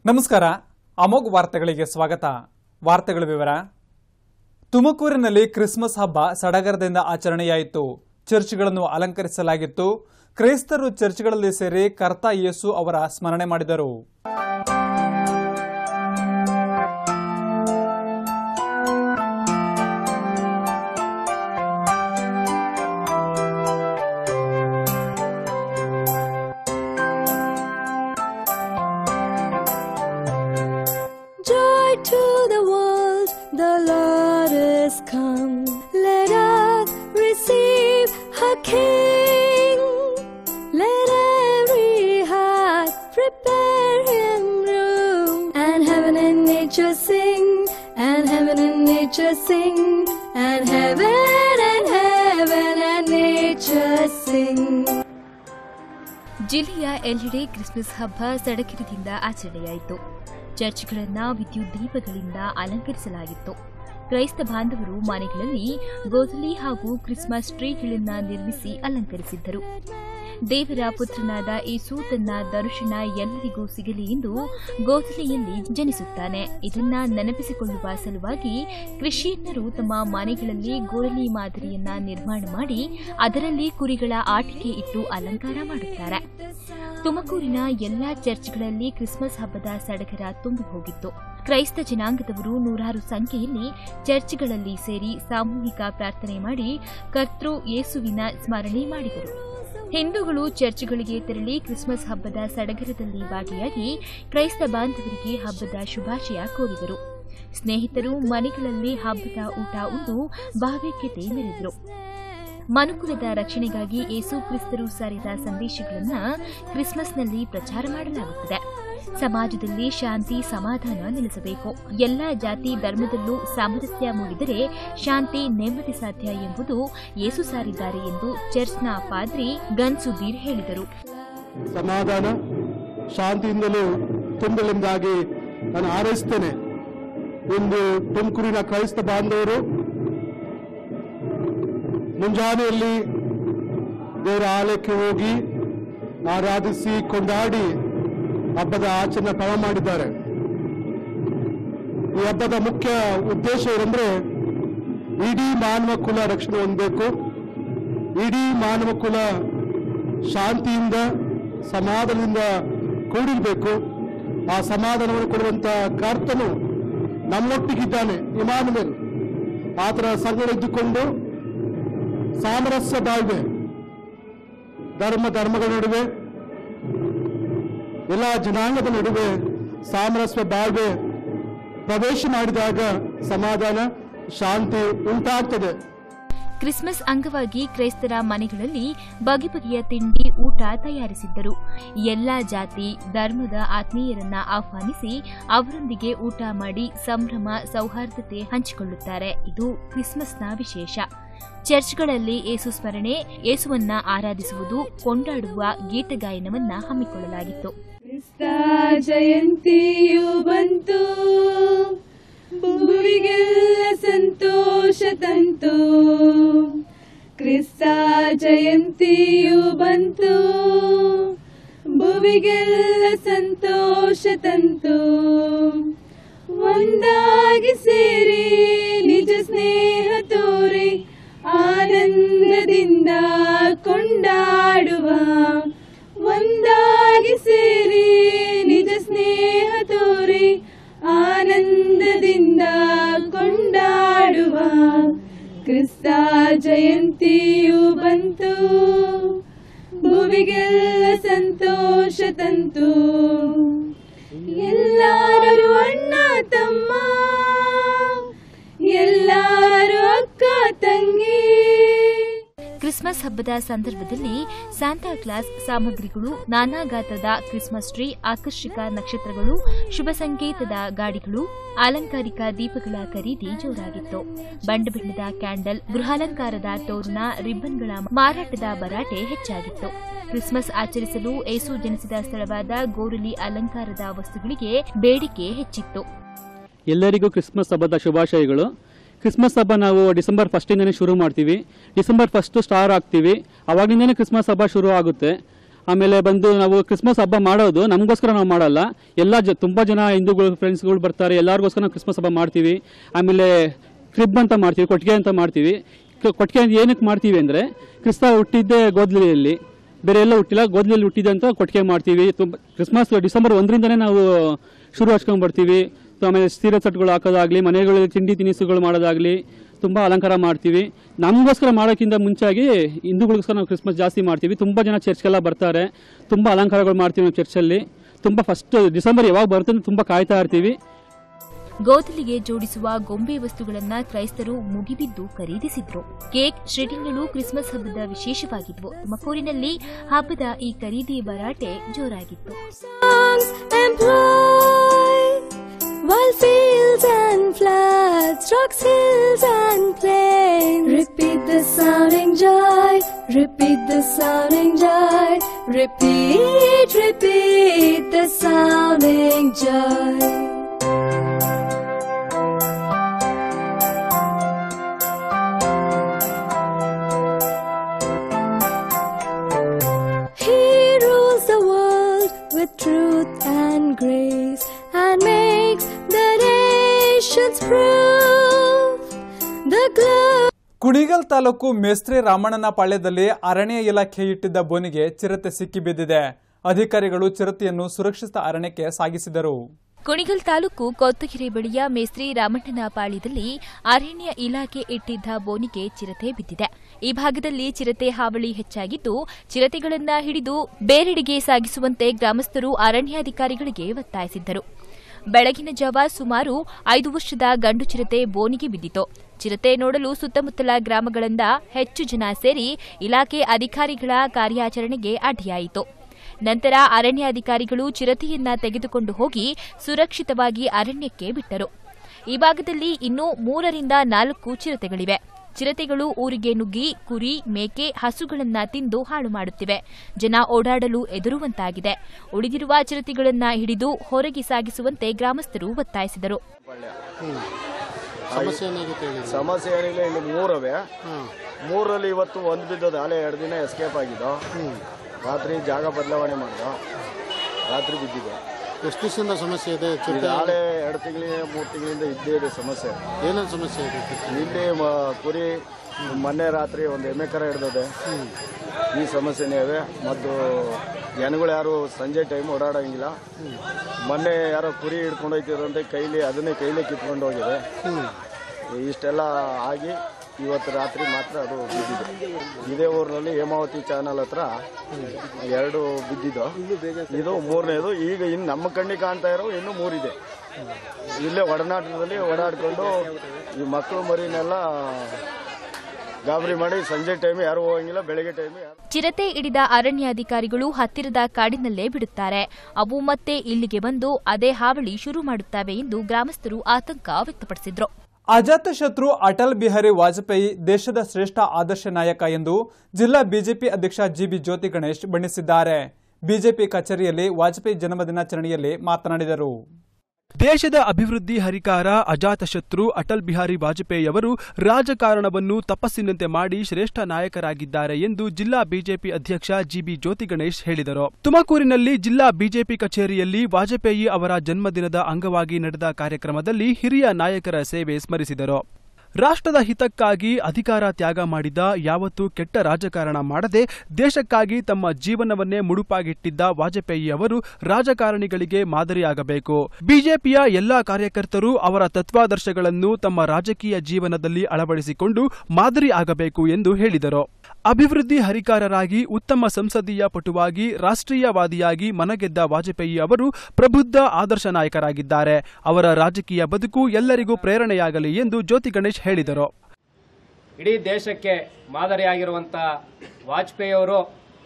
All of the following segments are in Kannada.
ನಮಸ್ಕಾರ ಅಮೋಘ್ ವಾರ್ತೆಗಳಿಗೆ ಸ್ವಾಗತ ವಾರ್ತೆಗಳ ವಿವರ ತುಮಕೂರಿನಲ್ಲಿ ಕ್ರಿಸ್ಮಸ್ ಹಬ್ಬ ಸಡಗರದಿಂದ ಆಚರಣೆಯಾಯಿತು ಚರ್ಚ್ಗಳನ್ನು ಅಲಂಕರಿಸಲಾಗಿತ್ತು ಕ್ರೈಸ್ತರು ಚರ್ಚ್ಗಳಲ್ಲಿ ಸೇರಿ ಕರ್ತ ಯೇಸು ಅವರ ಸ್ಮರಣೆ ಮಾಡಿದರು Joy to the world, the Lord is come. Let us receive her King. Let every heart prepare him room. And heaven and nature sing, and heaven and nature sing, and heaven and heaven and nature sing. ಜಿಲ್ಲೆಯ ಎಲ್ಲೆಡೆ ಕ್ರಿಸ್ಮಸ್ ಹಬ್ಬ ಸಡಗರದಿಂದ ಆಚರಣೆಯಾಯಿತು ಚರ್ಚ್ಗಳನ್ನ ವಿದ್ಯುತ್ ದೀಪಗಳಿಂದ ಅಲಂಕರಿಸಲಾಗಿತ್ತು ಕ್ರೈಸ್ತ ಬಾಂಧವರು ಮನೆಗಳಲ್ಲಿ ಗೋಧಲಿ ಹಾಗೂ ಕ್ರಿಸ್ಮಸ್ ಟ್ರೀಗಳನ್ನ ನಿರ್ಮಿಸಿ ಅಲಂಕರಿಸಿದ್ದರು ದೇವರ ಪುತ್ರನಾದ ಯೇಸು ತನ್ನ ದರ್ಶನ ಎಲ್ಲರಿಗೂ ಸಿಗಲಿ ಎಂದು ಗೋಧಲಿಯಲ್ಲಿ ಜನಿಸುತ್ತಾನೆ ಇದನ್ನ ನೆನಪಿಸಿಕೊಳ್ಳುವ ಸಲುವಾಗಿ ಕ್ರಿಶ್ಚಿಯನ್ನರು ತಮ್ಮ ಮನೆಗಳಲ್ಲಿ ಗೋರಲಿ ಮಾದರಿಯನ್ನ ನಿರ್ಮಾಣ ಮಾಡಿ ಅದರಲ್ಲಿ ಕುರಿಗಳ ಆಟಿಕೆ ಇಟ್ಟು ಅಲಂಕಾರ ಮಾಡುತ್ತಾರೆ ತುಮಕೂರಿನ ಎಲ್ಲಾ ಚರ್ಚ್ಗಳಲ್ಲಿ ಕ್ರಿಸ್ಮಸ್ ಹಬ್ಬದ ಸಡಗರ ತುಂಬಿ ಹೋಗಿತ್ತು ಕ್ರೈಸ್ತ ಜನಾಂಗದವರು ನೂರಾರು ಸಂಖ್ಯೆಯಲ್ಲಿ ಚರ್ಚ್ಗಳಲ್ಲಿ ಸೇರಿ ಸಾಮೂಹಿಕ ಪ್ರಾರ್ಥನೆ ಮಾಡಿ ಕರ್ತೃ ಯೇಸುವಿನ ಸ್ಮರಣೆ ಮಾಡಿದರು ಹಿಂದೂಗಳು ಚರ್ಚ್ಗಳಿಗೆ ತೆರಳಿ ಕ್ರಿಸ್ಮಸ್ ಹಬ್ಬದ ಸಡಗರದಲ್ಲಿ ಭಾಗಿಯಾಗಿ ಕ್ರೈಸ್ತ ಬಾಂಧವರಿಗೆ ಹಬ್ಬದ ಶುಭಾಶಯ ಕೋರಿದರು ಸ್ನೇಹಿತರು ಮನೆಗಳಲ್ಲಿ ಹಬ್ಬದ ಊಟ ಉಂಡು ಭಾವೈಕ್ಯತೆ ಮೆರೆದರು ಮನುಕುಲದ ರಕ್ಷಣೆಗಾಗಿ ಯೇಸು ಕ್ರಿಸ್ತರು ಸಾರಿದ ಸಂದೇಶಗಳನ್ನು ಕ್ರಿಸ್ಮಸ್ನಲ್ಲಿ ಪ್ರಚಾರ ಮಾಡಲಾಗುತ್ತದೆ ಸಮಾಜದಲ್ಲಿ ಶಾಂತಿ ಸಮಾಧಾನ ನೆಲೆಸಬೇಕು ಎಲ್ಲ ಜಾತಿ ಧರ್ಮದಲ್ಲೂ ಸಾಮರಸ್ಯ ಮೂಡಿದರೆ ಶಾಂತಿ ನೆಮ್ಮದಿ ಸಾಧ್ಯ ಎಂಬುದು ಯೇಸು ಸಾರಿದ್ದಾರೆ ಎಂದು ಚರ್ಚ್ನ ಪಾದ್ರಿ ಗನ್ ಸುಧೀರ್ ಹೇಳಿದರು ಸಮಾಧಾನ ಶಾಂತಿಯಿಂದಲೂ ತುಂಬಲೆಂದಾಗಿ ನಾನು ಹಾರೈಸ್ತೇನೆ ಇಂದು ತುಮಕೂರಿನ ಕ್ರೈಸ್ತ ಬಾಂಧವರು ಮುಂಜಾನೆಯಲ್ಲಿ ದೇವರ ಆಲಯಕ್ಕೆ ಹೋಗಿ ಆರಾಧಿಸಿ ಕೊಂಡಾಡಿ ಹಬ್ಬದ ಆಚರಣೆ ಪ್ರಾರಂಭ ಮಾಡಿದ್ದಾರೆ ಈ ಹಬ್ಬದ ಮುಖ್ಯ ಉದ್ದೇಶ ಏನಂದ್ರೆ ಇಡೀ ಮಾನವ ಕುಲ ರಕ್ಷಣೆ ಹೊಂದಬೇಕು ಇಡೀ ಮಾನವ ಕುಲ ಶಾಂತಿಯಿಂದ ಸಮಾಧಾನದಿಂದ ಕೂಡಿರಬೇಕು ಆ ಸಮಾಧಾನವನ್ನು ಕೊಡುವಂತ ಕರ್ತನು ನಮ್ಮೊಟ್ಟಿಗಿದ್ದಾನೆ ಇಮಾನುವೆಲ್ ಆತರ ಸಂಗಡ ಇದ್ದುಕೊಂಡು ಸಾಮರಸ್ಯ ಬಾಳ್ವೆ ಧರ್ಮ ಧರ್ಮಗಳ ನಡುವೆ ಎಲ್ಲ ಜನಾಂಗದ ನಡುವೆ ಸಾಮರಸ್ಯ ಬಾಳ್ವೆ ಪ್ರವೇಶ ಮಾಡಿದಾಗ ಸಮಾಧಾನ ಶಾಂತಿ ಉಂಟಾಗ್ತದೆ ಕ್ರಿಸ್ಮಸ್ ಅಂಗವಾಗಿ ಕ್ರೈಸ್ತರ ಮನೆಗಳಲ್ಲಿ ಬಗೆ ಬಗೆಯ ತಿಂಡಿ ಊಟ ತಯಾರಿಸಿದ್ದರು ಎಲ್ಲಾ ಜಾತಿ ಧರ್ಮದ ಆತ್ಮೀಯರನ್ನ ಆಹ್ವಾನಿಸಿ ಅವರೊಂದಿಗೆ ಊಟ ಮಾಡಿ ಸಂಭ್ರಮ ಸೌಹಾರ್ದತೆ ಹಂಚಿಕೊಳ್ಳುತ್ತಾರೆ ಇದು ಕ್ರಿಸ್ಮಸ್ನ ವಿಶೇಷ ಚರ್ಚ್ಗಳಲ್ಲಿ ಏಸು ಸ್ಮರಣೆ ಏಸುವನ್ನ ಆರಾಧಿಸುವುದು ಕೊಂಡಾಡುವ ಗೀತಗಾಯನವನ್ನ ಹಮ್ಮಿಕೊಳ್ಳಲಾಗಿತ್ತು ಕ್ರಿಸ್ತ ಜಯಂತಿಯು ಬಂತು ಭುವಿಗೆಲ್ಲ ಸಂತೋಷ ತಂತು ಕ್ರಿಸ್ತ ಜಯಂತಿಯು ಬಂತು ಭುವಿಗೆಲ್ಲ ಸಂತೋಷ ತಂತು ಒಂದಾಗಿ ಸೇರಿ ನಿಜ ಸ್ನೇಹ ತೋರಿ ಆನಂದದಿಂದ ಕೊಂಡಾಡುವ ಒಂದಾಗಿ ಸೇರಿ ನಿಜ ಸ್ನೇಹ ತೋರಿ ಆನಂದದಿಂದ ಕೊಂಡಾಡುವ ಕ್ರಿಸ್ತ ಜಯಂತಿಯು ಬಂತು ಭುವಿಗೆಲ್ಲ ಸಂತೋಷ ತಂತು ಎಲ್ಲರೂ ಅಣ್ಣ ತಮ್ಮ ಎಲ್ಲರೂ ಅಕ್ಕ ತಂಗಿ ಕ್ರಿಸ್ಮಸ್ ಹಬ್ಬದ ಸಂದರ್ಭದಲ್ಲಿ ಸಾಂತಾ ಕ್ಲಾಸ್ ಸಾಮಗ್ರಿಗಳು ನಾನಾ ಗಾತ್ರದ ಕ್ರಿಸ್ಮಸ್ ಟ್ರೀ ಆಕರ್ಷಕ ನಕ್ಷತ್ರಗಳು ಶುಭ ಸಂಕೇತದ ಗಾಡಿಗಳು ಅಲಂಕಾರಿಕ ದೀಪಗಳ ಖರೀದಿ ಜೋರಾಗಿತ್ತು ಬಣ್ಣ ಬಣ್ಣದ ಕ್ಯಾಂಡಲ್ ಗೃಹಾಲಂಕಾರದ ತೋರಣ ರಿಬ್ಬನ್ಗಳ ಮಾರಾಟದ ಭರಾಟೆ ಹೆಚ್ಚಾಗಿತ್ತು ಕ್ರಿಸ್ಮಸ್ ಆಚರಿಸಲು ಏಸು ಜನಿಸಿದ ಸ್ಥಳವಾದ ಗೋರುಲಿ ಅಲಂಕಾರದ ವಸ್ತುಗಳಿಗೆ ಬೇಡಿಕೆ ಹೆಚ್ಚಿತ್ತು ಎಲ್ಲರಿಗೂ ಕ್ರಿಸ್ಮಸ್ ಹಬ್ಬದ ಶುಭಾಶಯಗಳು ಕ್ರಿಸ್ಮಸ್ ಹಬ್ಬ ನಾವು ಡಿಸೆಂಬರ್ ಫಸ್ಟಿಂದನೇ ಶುರು ಮಾಡ್ತೀವಿ ಡಿಸೆಂಬರ್ ಫಸ್ಟು ಸ್ಟಾರ್ ಆಗ್ತೀವಿ ಅವಾಗಿಂದನೇ ಕ್ರಿಸ್ಮಸ್ ಹಬ್ಬ ಶುರು ಆಗುತ್ತೆ ಆಮೇಲೆ ಬಂದು ನಾವು ಕ್ರಿಸ್ಮಸ್ ಹಬ್ಬ ಮಾಡೋದು ನಮಗೋಸ್ಕರ ನಾವು ಮಾಡಲ್ಲ ಎಲ್ಲ ಜ ತುಂಬ ಜನ ಹಿಂದೂಗಳು ಫ್ರೆಂಡ್ಸ್ಗಳು ಬರ್ತಾರೆ ಎಲ್ಲರಿಗೋಸ್ಕರ ನಾವು ಕ್ರಿಸ್ಮಸ್ ಹಬ್ಬ ಮಾಡ್ತೀವಿ ಆಮೇಲೆ ಕ್ರಿಬ್ ಅಂತ ಮಾಡ್ತೀವಿ ಕೊಟ್ಟಿಗೆ ಅಂತ ಮಾಡ್ತೀವಿ ಕ- ಕೊಟ್ಟಿಗೆ ಅಂತ ಏನಕ್ಕೆ ಮಾಡ್ತೀವಿ ಅಂದರೆ ಕ್ರಿಸ್ತ ಹುಟ್ಟಿದ್ದೇ ಗೋದ್ಲಿಯಲ್ಲಿ ಬೇರೆ ಎಲ್ಲ ಹುಟ್ಟಿಲ್ಲ ಗೋದ್ಲಿಯಲ್ಲಿ ಹುಟ್ಟಿದೆ ಅಂತ ಕೊಟ್ಟಿಗೆ ಮಾಡ್ತೀವಿ ತುಂಬ ಕ್ರಿಸ್ಮಸ್ ಡಿಸೆಂಬರ್ ಒಂದರಿಂದನೇ ನಾವು ಶುರು ಹಚ್ಕೊಂಡ್ ಬರ್ತೀವಿ ಆಮೇಲೆ ಸೀರೆ ಸೆಟ್ಗಳು ಹಾಕೋದಾಗ್ಲಿ ಮನೆಗಳಲ್ಲಿ ತಿಂಡಿ ತಿನಿಸುಗಳು ಮಾಡೋದಾಗ್ಲಿ ತುಂಬ ಅಲಂಕಾರ ಮಾಡ್ತೀವಿ ನಮಗೋಸ್ಕರ ಮಾಡೋಕ್ಕಿಂತ ಮುಂಚಾಗಿ ಹಿಂದೂಗಳಿಗೋಸ್ಕರ ನಾವು ಕ್ರಿಸ್ಮಸ್ ಜಾಸ್ತಿ ಮಾಡ್ತೀವಿ ತುಂಬ ಜನ ಚರ್ಚ್ಗೆಲ್ಲ ಬರ್ತಾರೆ ತುಂಬ ಅಲಂಕಾರಗಳು ಮಾಡ್ತೀವಿ ನಾವು ಚರ್ಚಲ್ಲಿ ತುಂಬ ಫಸ್ಟ್ ಡಿಸೆಂಬರ್ ಯಾವಾಗ ಬರುತ್ತೆ ಅಂತ ತುಂಬ ಕಾಯ್ತಾ ಇರ್ತೀವಿ ಗೋದಲಿಗೆ ಜೋಡಿಸುವ ಗೊಂಬೆ ವಸ್ತುಗಳನ್ನ ಕ್ರೈಸ್ತರು ಮುಗಿಬಿದ್ದು ಖರೀದಿಸಿದ್ರು ಕೇಕ್ ಶ್ರೀಟಿಂಗ್ಗಳು ಕ್ರಿಸ್ಮಸ್ ಹಬ್ಬದ ವಿಶೇಷವಾಗಿದ್ವು ತುಮಕೂರಿನಲ್ಲಿ ಹಬ್ಬದ ಈ ಖರೀದಿ ಭರಾಟೆ ಜೋರಾಗಿತ್ತು songs employ while fields and floods, rocks, hills and plains. Repeat the sounding joy, repeat the sounding joy, repeat, repeat the sounding joy. He rules the world with truth and grace and makes the nations prove the glory. Kunigal taluk ಮೇಸ್ತ್ರಿ ರಾಮಣ್ಣನ ಪಾಳ್ಯದಲ್ಲಿ ಅರಣ್ಯ ಇಲಾಖೆ ಇಟ್ಟಿದ್ದ ಬೋನಿಗೆ ಚಿರತೆ ಸಿಕ್ಕಿಬಿದ್ದಿದೆ ಅಧಿಕಾರಿಗಳು ಚಿರತೆಯನ್ನು ಸುರಕ್ಷಿತ ಅರಣ್ಯಕ್ಕೆ ಸಾಗಿಸಿದರು ಕುಣಿಗಲ್ ತಾಲೂಕು ಕೊತ್ತಗೆರೆ ಬಳಿಯ ಮೇಸ್ತ್ರಿ ರಾಮಣ್ಣನ ಪಾಳ್ಯದಲ್ಲಿ ಅರಣ್ಯ ಇಲಾಖೆ ಇಟ್ಟಿದ್ದ ಬೋನಿಗೆ ಚಿರತೆ ಬಿದ್ದಿದೆ ಈ ಭಾಗದಲ್ಲಿ ಚಿರತೆ ಹಾವಳಿ ಹೆಚ್ಚಾಗಿದ್ದು ಚಿರತೆಗಳನ್ನ ಹಿಡಿದು ಬೇರೆಡೆಗೆ ಸಾಗಿಸುವಂತೆ ಗ್ರಾಮಸ್ಥರು ಅರಣ್ಯಾಧಿಕಾರಿಗಳಿಗೆ ಒತ್ತಾಯಿಸಿದ್ದರು ಬೆಳಗಿನ ಜಾವ ಸುಮಾರು ಐದು ವರ್ಷದ ಗಂಡು ಚಿರತೆ ಬೋನಿಗೆ ಬಿದ್ದಿತು ಚಿರತೆ ನೋಡಲು ಸುತ್ತಮುತ್ತಲ ಗ್ರಾಮಗಳಿಂದ ಹೆಚ್ಚು ಜನ ಸೇರಿ ಇಲಾಖೆ ಅಧಿಕಾರಿಗಳ ಕಾರ್ಯಾಚರಣೆಗೆ ಅಡ್ಡಿಯಾಯಿತು ನಂತರ ಅರಣ್ಯಾಧಿಕಾರಿಗಳು ಚಿರತೆಯನ್ನ ತೆಗೆದುಕೊಂಡು ಹೋಗಿ ಸುರಕ್ಷಿತವಾಗಿ ಅರಣ್ಯಕ್ಕೆ ಬಿಟ್ಟರು ಈ ಭಾಗದಲ್ಲಿ ಇನ್ನೂ ಮೂರರಿಂದ ನಾಲ್ಕು ಚಿರತೆಗಳಿವೆ ಚಿರತೆಗಳು ಊರಿಗೆ ನುಗ್ಗಿ ಕುರಿ ಮೇಕೆ ಹಸುಗಳನ್ನ ತಿಂದು ಹಾಳು ಮಾಡುತ್ತಿವೆ ಜನ ಓಡಾಡಲು ಎದುರುವಂತಾಗಿದೆ ಉಳಿದಿರುವ ಚಿರತೆಗಳನ್ನ ಹಿಡಿದು ಹೊರಗೆ ಸಾಗಿಸುವಂತೆ ಗ್ರಾಮಸ್ಥರು ಒತ್ತಾಯಿಸಿದರು ಸಮಸ್ಯೆ ಏನಾಗಿತ್ತು ಹೇಳಿ ಸಮಸ್ಯೆ ಏನಿಲ್ಲ ಇಲ್ಲಿ ಮೂರವೆ ಮೂರಲ್ಲಿ ಇವತ್ತು ಒಂದು ಬಿದ್ದದ ಅಲೆ ಎರಡು ದಿನ ಎಸ್ಕೇಪ್ ಆಗಿದ್ದು ರಾತ್ರಿ ಜಾಗ ಬದಲಾವಣೆ ಮಾಡಿದ ರಾತ್ರಿ ಬಿದ್ದಿದೆ ಎಷ್ಟು ದಿವಸದಿಂದ ಸಮಸ್ಯೆ ಇದೆ ಇದು ಚಿರತೆ ನಾಳೆ ಎರಡು ತಿಂಗಳಿಂದ ಮೂರು ತಿಂಗಳಿಂದ ಇದ್ದೇ ಇದೆ ಸಮಸ್ಯೆ ಏನೇನು ಸಮಸ್ಯೆ ಇದೆ ಇಲ್ಲಿ ಮ- ಕುರಿ ಮೊನ್ನೆ ರಾತ್ರಿ ಒಂದು ಎಮ್ಮೆ ಕರ ಹಿಡ್ದದೆ ಈ ಸಮಸ್ಯೆನೇ ಇವೆ ಮತ್ತು ಜನಗಳು ಯಾರು ಸಂಜೆ ಟೈಮ್ ಓಡಾಡಂಗಿಲ್ಲ ಮೊನ್ನೆ ಯಾರೋ ಕುರಿ ಹಿಡ್ಕೊಂಡು ಹೋಗ್ತಿದ್ರಂತೆ ಕೈಲಿ ಅದನ್ನೇ ಕೈಲೇ ಕಿತ್ಕೊಂಡು ಹೋಗಿದೆ ಇಷ್ಟೆಲ್ಲ ಆಗಿ ಇವತ್ತು ರಾತ್ರಿ ಮಾತ್ರ ಅದು ಬಿದ್ದಿದೆ ಇದೇ ಊರಿನಲ್ಲಿ ಹೇಮಾವತಿ ಚಾನಲ್ ಹತ್ರ ಎರಡು ಬಿದ್ದಿದ್ದು ಇದು ಮೂರನೇದು ಈಗ ಇನ್ನು ನಮ್ಮ ಕಣ್ಣಿಗೆ ಕಾಣ್ತಾ ಇರೋ ಇನ್ನು ಮೂರಿದೆ ಇಲ್ಲೇ ಒಡನಾಟದಲ್ಲಿ ಓಡಾಡ್ಕೊಂಡು ಈ ಮಕ್ಕಳು ಮರಿನೆಲ್ಲ ಗಾಬರಿ ಮಾಡಿ ಸಂಜೆ ಟೈಮ್ ಯಾರು ಹೋಗಂಗಿಲ್ಲ ಬೆಳಗ್ಗೆ ಟೈಮ್ ಚಿರತೆ ಹಿಡಿದ ಅರಣ್ಯಾಧಿಕಾರಿಗಳು ಹತ್ತಿರದ ಕಾಡಿನಲ್ಲೇ ಬಿಡುತ್ತಾರೆ ಅವು ಮತ್ತೆ ಇಲ್ಲಿಗೆ ಬಂದು ಅದೇ ಹಾವಳಿ ಶುರು ಮಾಡುತ್ತವೆ ಎಂದು ಗ್ರಾಮಸ್ಥರು ಆತಂಕ ವ್ಯಕ್ತಪಡಿಸಿದ್ರು ಅಜಾತಶತ್ರು ಅಟಲ್ ಬಿಹಾರಿ ವಾಜಪೇಯಿ ದೇಶದ ಶ್ರೇಷ್ಠ ಆದರ್ಶ ನಾಯಕ ಎಂದು ಜಿಲ್ಲಾ ಬಿಜೆಪಿ ಅಧ್ಯಕ್ಷ ಜಿಬಿ ಜ್ಯೋತಿ ಗಣೇಶ್ ಬಣ್ಣಿಸಿದ್ದಾರೆ ಬಿಜೆಪಿ ಕಚೇರಿಯಲ್ಲಿ ವಾಜಪೇಯಿ ಜನ್ಮದಿನಾಚರಣೆಯಲ್ಲಿ ಮಾತನಾಡಿದರು ದೇಶದ ಅಭಿವೃದ್ಧಿ ಹರಿಕಾರ ಅಜಾತಶತ್ರು ಅಟಲ್ ಬಿಹಾರಿ ವಾಜಪೇಯಿಯವರು ರಾಜಕಾರಣವನ್ನು ತಪಸ್ಸಿನಂತೆ ಮಾಡಿ ಶ್ರೇಷ್ಠ ನಾಯಕರಾಗಿದ್ದಾರೆ ಎಂದು ಜಿಲ್ಲಾ ಬಿಜೆಪಿ ಅಧ್ಯಕ್ಷ ಜಿಬಿ ಜ್ಯೋತಿ ಗಣೇಶ್ ಹೇಳಿದರು ತುಮಕೂರಿನಲ್ಲಿ ಜಿಲ್ಲಾ ಬಿಜೆಪಿ ಕಚೇರಿಯಲ್ಲಿ ವಾಜಪೇಯಿ ಅವರ ಜನ್ಮದಿನದ ಅಂಗವಾಗಿ ನಡೆದ ಕಾರ್ಯಕ್ರಮದಲ್ಲಿ ಹಿರಿಯ ನಾಯಕರ ಸೇವೆ ಸ್ಮರಿಸಿದರು ರಾಷ್ಟ್ರದ ಹಿತಕ್ಕಾಗಿ ಅಧಿಕಾರ ತ್ಯಾಗ ಮಾಡಿದ ಯಾವತ್ತೂ ಕೆಟ್ಟ ರಾಜಕಾರಣ ಮಾಡದೆ ದೇಶಕ್ಕಾಗಿ ತಮ್ಮ ಜೀವನವನ್ನೇ ಮುಡುಪಾಗಿಟ್ಟಿದ್ದ ವಾಜಪೇಯಿ ಅವರು ರಾಜಕಾರಣಿಗಳಿಗೆ ಮಾದರಿಯಾಗಬೇಕು ಬಿಜೆಪಿಯ ಎಲ್ಲಾ ಕಾರ್ಯಕರ್ತರು ಅವರ ತತ್ವಾದರ್ಶಗಳನ್ನು ತಮ್ಮ ರಾಜಕೀಯ ಜೀವನದಲ್ಲಿ ಅಳವಡಿಸಿಕೊಂಡು ಮಾದರಿ ಆಗಬೇಕು ಎಂದು ಹೇಳಿದರು ಅಭಿವೃದ್ಧಿ ಹರಿಕಾರರಾಗಿ ಉತ್ತಮ ಸಂಸದೀಯ ಪಟುವಾಗಿ ರಾಷ್ಟ್ರೀಯವಾದಿಯಾಗಿ ಮನಗೆದ್ದ ವಾಜಪೇಯಿ ಅವರು ಪ್ರಬುದ್ಧ ಆದರ್ಶ ನಾಯಕರಾಗಿದ್ದಾರೆ ಅವರ ರಾಜಕೀಯ ಬದುಕು ಎಲ್ಲರಿಗೂ ಪ್ರೇರಣೆಯಾಗಲಿ ಎಂದು ಜ್ಯೋತಿ ಗಣೇಶ್ ಹೇಳಿದರು ಇಡೀ ದೇಶಕ್ಕೆ ಮಾದರಿಯಾಗಿರುವಂಥ ವಾಜಪೇಯಿಯವರು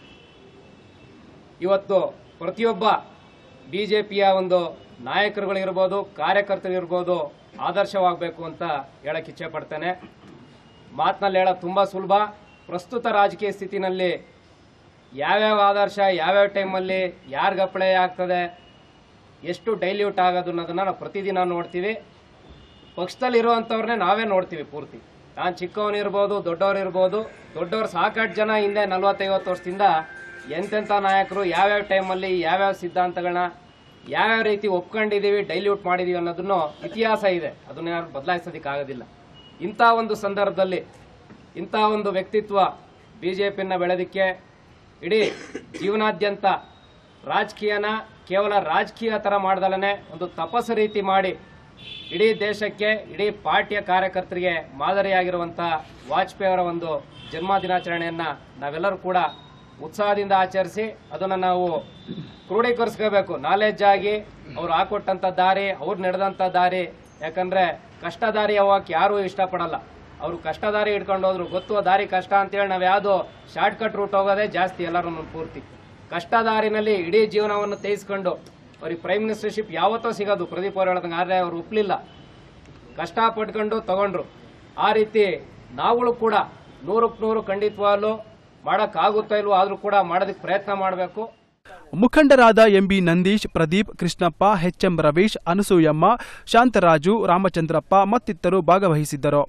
ಇವತ್ತು ಪ್ರತಿಯೊಬ್ಬ ಬಿ ಜೆ ಪಿಯ ಒಂದು ನಾಯಕರುಗಳಿರ್ಬೋದು ಕಾರ್ಯಕರ್ತರಿರ್ಬೋದು ಆದರ್ಶವಾಗಬೇಕು ಅಂತ ಹೇಳಕ್ಕೆ ಇಚ್ಛೆ ಪಡ್ತೇನೆ ಮಾತಿನಲ್ಲಿ ಹೇಳೋದು ತುಂಬ ಸುಲಭ ಪ್ರಸ್ತುತ ರಾಜಕೀಯ ಸ್ಥಿತಿನಲ್ಲಿ ಯಾವ್ಯಾವ ಆದರ್ಶ ಯಾವ್ಯಾವ ಟೈಮಲ್ಲಿ ಯಾರಿಗೆ ಅಪ್ಲೈ ಆಗ್ತದೆ ಎಷ್ಟು ಡೈಲ್ಯೂಟ್ ಆಗೋದು ಅನ್ನೋದನ್ನು ನಾವು ಪ್ರತಿದಿನ ನೋಡ್ತೀವಿ ಪಕ್ಷದಲ್ಲಿ ಇರುವಂಥವ್ರನ್ನೇ ನಾವೇ ನೋಡ್ತೀವಿ ಪೂರ್ತಿ ನಾನು ಚಿಕ್ಕವನಿರ್ಬೋದು ದೊಡ್ಡವರಿರ್ಬೋದು ದೊಡ್ಡವ್ರು ಸಾಕಷ್ಟು ಜನ ಹಿಂದೆ ನಲ್ವತ್ತೈವತ್ತು ವರ್ಷದಿಂದ ಎಂತೆಂಥ ನಾಯಕರು ಯಾವ್ಯಾವ ಟೈಮಲ್ಲಿ ಯಾವ್ಯಾವ ಸಿದ್ಧಾಂತಗಳನ್ನ ಯಾವ್ಯಾವ ರೀತಿ ಒಪ್ಕೊಂಡಿದ್ದೀವಿ ಡೈಲ್ಯೂಟ್ ಮಾಡಿದ್ದೀವಿ ಅನ್ನೋದನ್ನು ಇತಿಹಾಸ ಇದೆ ಅದನ್ನ ಯಾರು ಬದಲಾಯಿಸೋದಕ್ಕಾಗೋದಿಲ್ಲ ಇಂಥ ಒಂದು ಸಂದರ್ಭದಲ್ಲಿ ಇಂಥ ಒಂದು ವ್ಯಕ್ತಿತ್ವ ಬಿ ಜೆ ಪಿನ ಬೆಳೆದಕ್ಕೆ ಇಡೀ ಜೀವನಾದ್ಯಂತ ರಾಜಕೀಯನ ಕೇವಲ ರಾಜಕೀಯ ಥರ ಮಾಡ್ದಲೇ ಒಂದು ತಪಸ್ಸು ರೀತಿ ಮಾಡಿ ಇಡೀ ದೇಶಕ್ಕೆ ಇಡೀ ಪಾರ್ಟಿಯ ಕಾರ್ಯಕರ್ತರಿಗೆ ಮಾದರಿಯಾಗಿರುವಂಥ ವಾಜಪೇಯಿ ಅವರ ಒಂದು ಜನ್ಮ ದಿನಾಚರಣೆಯನ್ನು ನಾವೆಲ್ಲರೂ ಕೂಡ ಉತ್ಸಾಹದಿಂದ ಆಚರಿಸಿ ಅದನ್ನು ನಾವು ಕ್ರೋಢೀಕರಿಸ್ಕೋಬೇಕು ನಾಲೆಜ್ ಆಗಿ ಅವ್ರು ಹಾಕೊಟ್ಟಂಥ ದಾರಿ ಅವ್ರು ನಡೆದಂಥ ದಾರಿ ಯಾಕಂದರೆ ಕಷ್ಟ ದಾರಿ ಹೋಗಕ್ಕೆ ಯಾರೂ ಇಷ್ಟಪಡಲ್ಲ ಅವರು ಕಷ್ಟ ದಾರಿ ಹಿಡ್ಕೊಂಡು ಹೋದ್ರು ಗೊತ್ತು ಆ ದಾರಿ ಕಷ್ಟ ಅಂತೇಳಿ ನಾವು ಯಾವುದು ಶಾರ್ಟ್ ಕಟ್ ರೂಟ್ ಹೋಗೋದೇ ಜಾಸ್ತಿ ಎಲ್ಲರೂ ಪೂರ್ತಿ ಕಷ್ಟ ದಾರಿನಲ್ಲಿ ಇಡೀ ಜೀವನವನ್ನು ತೇಯಿಸ್ಕೊಂಡು ಅವ್ರಿಗೆ ಪ್ರೈಮ್ ಮಿನಿಸ್ಟರ್ಶಿಪ್ ಯಾವತ್ತೋ ಸಿಗೋದು ಪ್ರದೀಪ್ ಅವ್ರು ಹೇಳ್ದಂಗೆ ಆದರೆ ಅವ್ರು ಒಪ್ಪಲಿಲ್ಲ ಕಷ್ಟ ಪಟ್ಕೊಂಡು ತಗೊಂಡ್ರು ಆ ರೀತಿ ನಾವುಗಳು ಕೂಡ ನೂರಕ್ಕೆ ನೂರು ಖಂಡಿತವಾಗ್ಲೂ ಮಾಡೋಕ್ಕಾಗುತ್ತೋ ಇಲ್ವೋ ಆದರೂ ಕೂಡ ಮಾಡೋದಕ್ಕೆ ಪ್ರಯತ್ನ ಮಾಡಬೇಕು ಮುಖಂಡರಾದ ಎಂಬಿ ನಂದೀಶ್ ಪ್ರದೀಪ್ ಕೃಷ್ಣಪ್ಪ ಎಚ್ಎಂ ರವೀಶ್ ಅನಸೂಯಮ್ಮ ಶಾಂತರಾಜು ರಾಮಚಂದ್ರಪ್ಪ ಮತ್ತಿತರರು ಭಾಗವಹಿಸಿದ್ದರು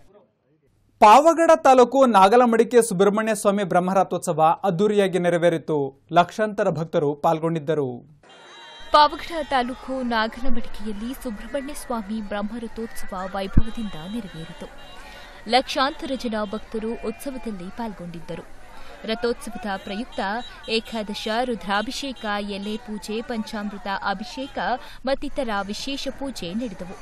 ಪಾವಗಡ ತಾಲೂಕು ನಾಗಲಮಡಿಕೆ ಸುಬ್ರಹ್ಮಣ್ಯ ಸ್ವಾಮಿ ಬ್ರಹ್ಮರಥೋತ್ಸವ ಅದ್ದೂರಿಯಾಗಿ ನೆರವೇರಿತು ಲಕ್ಷಾಂತರ ಭಕ್ತರು ಪಾಲ್ಗೊಂಡಿದ್ದರು ಪಾವಗಡ ತಾಲೂಕು ನಾಗನಮಡಿಕೆಯಲ್ಲಿ ಸುಬ್ರಹ್ಮಣ್ಯ ಸ್ವಾಮಿ ಬ್ರಹ್ಮರಥೋತ್ಸವ ವೈಭವದಿಂದ ನೆರವೇರಿತು ಲಕ್ಷಾಂತರ ಜನ ಭಕ್ತರು ಉತ್ಸವದಲ್ಲಿ ಪಾಲ್ಗೊಂಡಿದ್ದರು ರಥೋತ್ಸವದ ಪ್ರಯುಕ್ತ ಏಕಾದಶ ರುದ್ರಾಭಿಷೇಕ ಎಲೆ ಪೂಜೆ ಪಂಚಾಮೃತ ಅಭಿಷೇಕ ಮತ್ತಿತರ ವಿಶೇಷ ಪೂಜೆ ನಡೆದವು